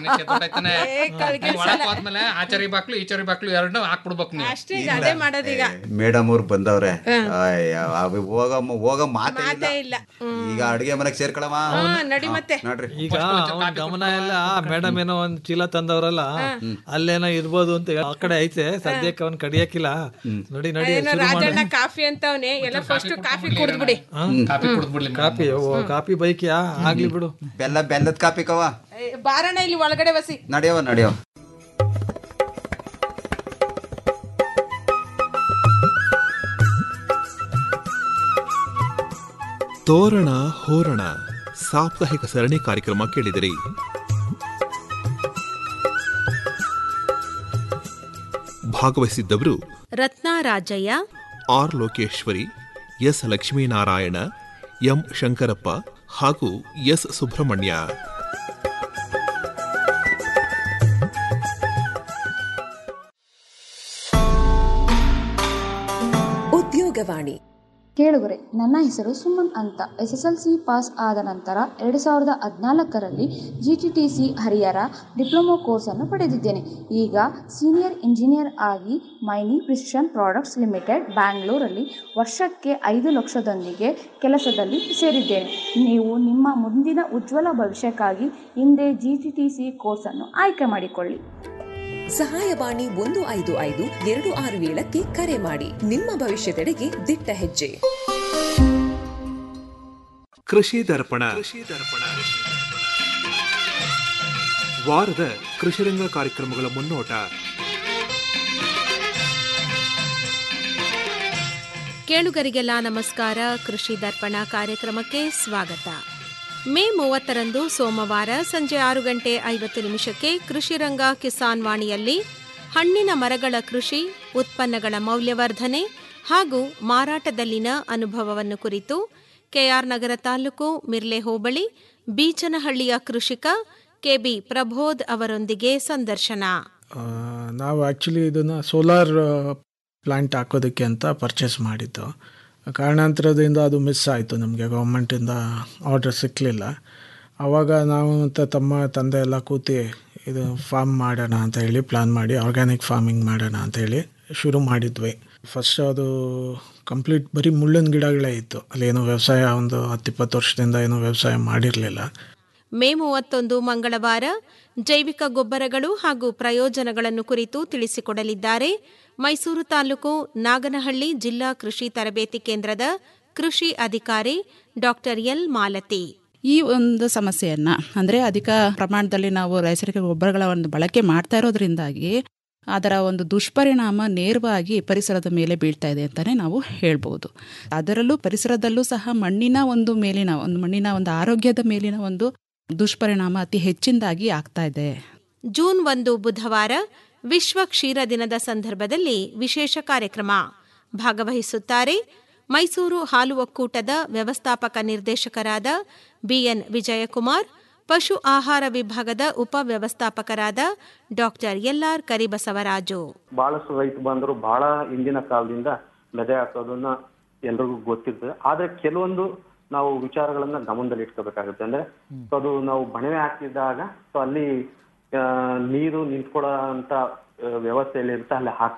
ಒಳಕ್ ಹೋದ್ಮೇಲೆ ಆಚಾರಿ ಬಾಕ್ಲು ಈಚಾರಿ ಬಾಕ್ಲು ಎರಡು ಹಾಕ್ಬಿಡ್ಬೇಕು ನೀವು ಅಷ್ಟೇ ಈಗ ಅದೇ ಮಾಡೋದೀಗ ಮೇಡಮ್ ಅವ್ರು ಬಂದವ್ರೆ ಅಯ್ಯ, ಅವ್ ಹೋಗಮ್ಮ ಹೋಗ ಮಾತೇ ಇಲ್ಲ ಮಾತೇ ಇಲ್ಲ ಈಗ ಅಡಿಗೆ ಮನೆಗೆ ಸೇರ್ಕೊಳವ ಹಾ ನಡಿ ಮತ್ತೆ ನೋಡ್ರಿ ಈಗ ಅವ್ನ್ ಗಮನ ಎಲ್ಲ ಮೇಡಮ್ ಏನೋ ಒಂದ್ ಚೀಲ ತಂದವ್ರಲ್ಲ ಅಲ್ಲೇನೋ ಇರ್ಬೋದು ಅಂತ ಹೇಳಿ ಆ ಕಡೆ ಐತೆ ಸದ್ಯಕ್ಕೆ ಅವ್ನ್ ಕಡಿಯಕ್ಕಿಲ್ಲ ನೋಡಿ ನೋಡಿ ಏನೋ ರಾಜಣ್ಣ ಕಾಫಿ ಅಂತವನೆ ಎಲ್ಲ ಫಸ್ಟ್ ಕಾಫಿ ಕುಡಿದ್ಬಿಡಿ ಕಾಫಿ ಕುಡಿದ್ಬಿಡ್ಲಿ ಕಾಪಿ ಓ ಕಾಪಿ ಬೈಕ್ಯಾ ಆಗ್ಲಿ ಬಿಡು ಬೆಲ್ಲ ಬೆಲ್ಲದ ಕಾಪಿ ಕವ ಬಾರಣ್ಣ ಇಲ್ಲಿ ಒಳಗಡೆ ಬಸಿ ನಡೆಯವ ನಡೆಯವ ತೋರಣ ಹೋರಣ ಸಾಪ್ತಾಹಿಕ ಸರಣಿ ಕಾರ್ಯಕ್ರಮ ಕೇಳಿದಿರಿ ಭಾಗವಹಿಸಿದ್ದವರು Ratna Rajaiah R Lokeshwari S Lakshminarayana M Shankarappa ಹಾಗೂ ಎಸ್ ಸುಬ್ರಹ್ಮಣ್ಯ ಉದ್ಯೋಗವಾಣಿ ಕೇಳುಗರೆ ನನ್ನ ಹೆಸರು ಸುಮನ್ ಅಂತ S S L C pass ಆದ ನಂತರ ಎರಡು ಸಾವಿರದ ಹದಿನಾಲ್ಕರಲ್ಲಿ G T T C Harihara diploma ಕೋರ್ಸನ್ನು ಪಡೆದಿದ್ದೇನೆ ಈಗ ಸೀನಿಯರ್ ಇಂಜಿನಿಯರ್ ಆಗಿ ಮೈನಿ ಪ್ರಿಸಿಷನ್ ಪ್ರಾಡಕ್ಟ್ಸ್ ಲಿಮಿಟೆಡ್ ಬ್ಯಾಂಗ್ಳೂರಲ್ಲಿ ವರ್ಷಕ್ಕೆ ಐದು ಲಕ್ಷದೊಂದಿಗೆ ಕೆಲಸದಲ್ಲಿ ಸೇರಿದ್ದೇನೆ ನೀವು ನಿಮ್ಮ ಮುಂದಿನ ಉಜ್ವಲ ಭವಿಷ್ಯಕ್ಕಾಗಿ ಹಿಂದೆ ಜಿ ಟಿ ಟಿ ಸಿ ಕೋರ್ಸನ್ನು ಆಯ್ಕೆ ಮಾಡಿಕೊಳ್ಳಿ ಸಹಾಯವಾಣಿ ಒಂದು ಐದು ಐದು ಎರಡು ಆರು ಏಳಕ್ಕೆ ಕರೆ ಮಾಡಿ ನಿಮ್ಮ ಭವಿಷ್ಯದೆಡೆಗೆ ದಿಟ್ಟ ಹೆಜ್ಜೆ ಕೃಷಿ ದರ್ಪಣ ವಾರದ ಕೃಷಿರಂಗ ಕಾರ್ಯಕ್ರಮಗಳ ಮುನ್ನೋಟ ಕೇಳುಗರಿಗೆಲ್ಲ ನಮಸ್ಕಾರ ಕೃಷಿ ದರ್ಪಣ ಕಾರ್ಯಕ್ರಮಕ್ಕೆ ಸ್ವಾಗತ ಮೇ ಮೂವತ್ತರಂದು ಸೋಮವಾರ ಸಂಜೆ ಆರು ಗಂಟೆ ಐವತ್ತು ನಿಮಿಷಕ್ಕೆ ಕೃಷಿರಂಗ ಕಿಸಾನ್ ವಾಣಿಯಲ್ಲಿ ಹಣ್ಣಿನ ಮರಗಳ ಕೃಷಿ ಉತ್ಪನ್ನಗಳ ಮೌಲ್ಯವರ್ಧನೆ ಹಾಗೂ ಮಾರಾಟದಲ್ಲಿನ ಅನುಭವವನ್ನು ಕುರಿತು ಕೆಆರ್ ನಗರ ತಾಲೂಕು ಮಿರ್ಲೆ ಹೋಬಳಿ ಬೀಚನಹಳ್ಳಿಯ ಕೃಷಿಕ ಕೆಬಿ ಪ್ರಬೋಧ್ ಅವರೊಂದಿಗೆ ಸಂದರ್ಶನ ಆ, ನಾವು ಆ್ಯಕ್ಚುಲಿ ಇದನ್ನು ಸೋಲಾರ್ ಪ್ಲ್ಯಾಂಟ್ ಹಾಕೋದಕ್ಕೆ ಅಂತ ಪರ್ಚೇಸ್ ಮಾಡಿದ್ದು ಕಾರಣಾಂತರದಿಂದ ಅದು ಮಿಸ್ ಆಯಿತು ನಮಗೆ ಗೌರ್ಮೆಂಟಿಂದ ಆರ್ಡರ್ ಸಿಕ್ಕಲಿಲ್ಲ ಆವಾಗ ನಾವು ಮತ್ತು ತಮ್ಮ ತಂದೆ ಎಲ್ಲ ಕೂತಿ ಇದು ಫಾರ್ಮ್ ಮಾಡೋಣ ಅಂತ ಹೇಳಿ ಪ್ಲಾನ್ ಮಾಡಿ ಆರ್ಗ್ಯಾನಿಕ್ ಫಾರ್ಮಿಂಗ್ ಮಾಡೋಣ ಅಂತ ಹೇಳಿ ಶುರು ಮಾಡಿದ್ವಿ ಫಸ್ಟ್ ಅದು ಕಂಪ್ಲೀಟ್ ಬರೀ ಮುಳ್ಳಿನ ಗಿಡಗಳೇ ಇತ್ತು ಅಲ್ಲೇನು ವ್ಯವಸಾಯ ಒಂದು ಹತ್ತಿಪ್ಪತ್ತು ವರ್ಷದಿಂದ ಏನೂ ವ್ಯವಸಾಯ ಮಾಡಿರಲಿಲ್ಲ ಮೇ ಮೂವತ್ತೊಂದು ಮಂಗಳವಾರ ಜೈವಿಕ ಗೊಬ್ಬರಗಳು ಹಾಗೂ ಪ್ರಯೋಜನಗಳನ್ನು ಕುರಿತು ತಿಳಿಸಿಕೊಡಲಿದ್ದಾರೆ ಮೈಸೂರು ತಾಲೂಕು ನಾಗನಹಳ್ಳಿ ಜಿಲ್ಲಾ ಕೃಷಿ ತರಬೇತಿ ಕೇಂದ್ರದ ಕೃಷಿ ಅಧಿಕಾರಿ ಡಾಕ್ಟರ್ ಎಲ್ ಮಾಲತಿ ಈ ಒಂದು ಸಮಸ್ಯೆಯನ್ನ ಅಂದ್ರೆ ಅಧಿಕ ಪ್ರಮಾಣದಲ್ಲಿ ನಾವು ನೈಸರ್ಗಿಕ ಗೊಬ್ಬರಗಳ ಒಂದು ಬಳಕೆ ಮಾಡ್ತಾ ಇರೋದ್ರಿಂದಾಗಿ ಅದರ ಒಂದು ದುಷ್ಪರಿಣಾಮ ನೇರವಾಗಿ ಪರಿಸರದ ಮೇಲೆ ಬೀಳ್ತಾ ಇದೆ ಅಂತಾನೆ ನಾವು ಹೇಳ್ಬೋದು ಅದರಲ್ಲೂ ಪರಿಸರದಲ್ಲೂ ಸಹ ಮಣ್ಣಿನ ಒಂದು ಮೇಲಿನ ಒಂದು ಮಣ್ಣಿನ ಒಂದು ಆರೋಗ್ಯದ ಮೇಲಿನ ಒಂದು ದುಷ್ಪರಿಣಾಮ ಅತಿ ಹೆಚ್ಚಿನದಾಗಿ ಆಗ್ತಾ ಇದೆ ಜೂನ್ ಒಂದು ಬುಧವಾರ ವಿಶ್ವ ಕ್ಷೀರ ದಿನದ ಸಂದರ್ಭದಲ್ಲಿ ವಿಶೇಷ ಕಾರ್ಯಕ್ರಮ ಭಾಗವಹಿಸುತ್ತಾರೆ ಮೈಸೂರು ಹಾಲು ಒಕ್ಕೂಟದ ವ್ಯವಸ್ಥಾಪಕ ನಿರ್ದೇಶಕರಾದ ಬಿಎನ್ ವಿಜಯಕುಮಾರ್ ಪಶು ಆಹಾರ ವಿಭಾಗದ ಉಪ ವ್ಯವಸ್ಥಾಪಕರಾದ ಡಾಕ್ಟರ್ ಎಲ್ಆರ್ ಕರಿಬಸವರಾಜು ಬಹಳಷ್ಟು ರೈತ ಬಾಂಧವರು ಬಹಳ ಹಿಂದಿನ ಕಾಲದಿಂದ ಮೆದೆ ಹಾಕೋದನ್ನ ಎಲ್ರಿಗೂ ಗೊತ್ತಿರ್ತದೆ ಆದ್ರೆ ಕೆಲವೊಂದು ನಾವು ವಿಚಾರಗಳನ್ನ ಗಮನದಲ್ಲಿ ಇಟ್ಕೋಬೇಕಾಗುತ್ತೆ ಅಂದ್ರೆ ಸೊ ಅದು ನಾವು ಬಣವೆ ಹಾಕಿದಾಗ ಸೊ ಅಲ್ಲಿ ಆ, ನೀರು ನಿಂತ್ಕೊಳ್ಳೋ ಅಂತ ವ್ಯವಸ್ಥೆಯಲ್ಲಿ ಇರುತ್ತೆ ಅಲ್ಲಿ ಹಾಕ್ತಾರೆ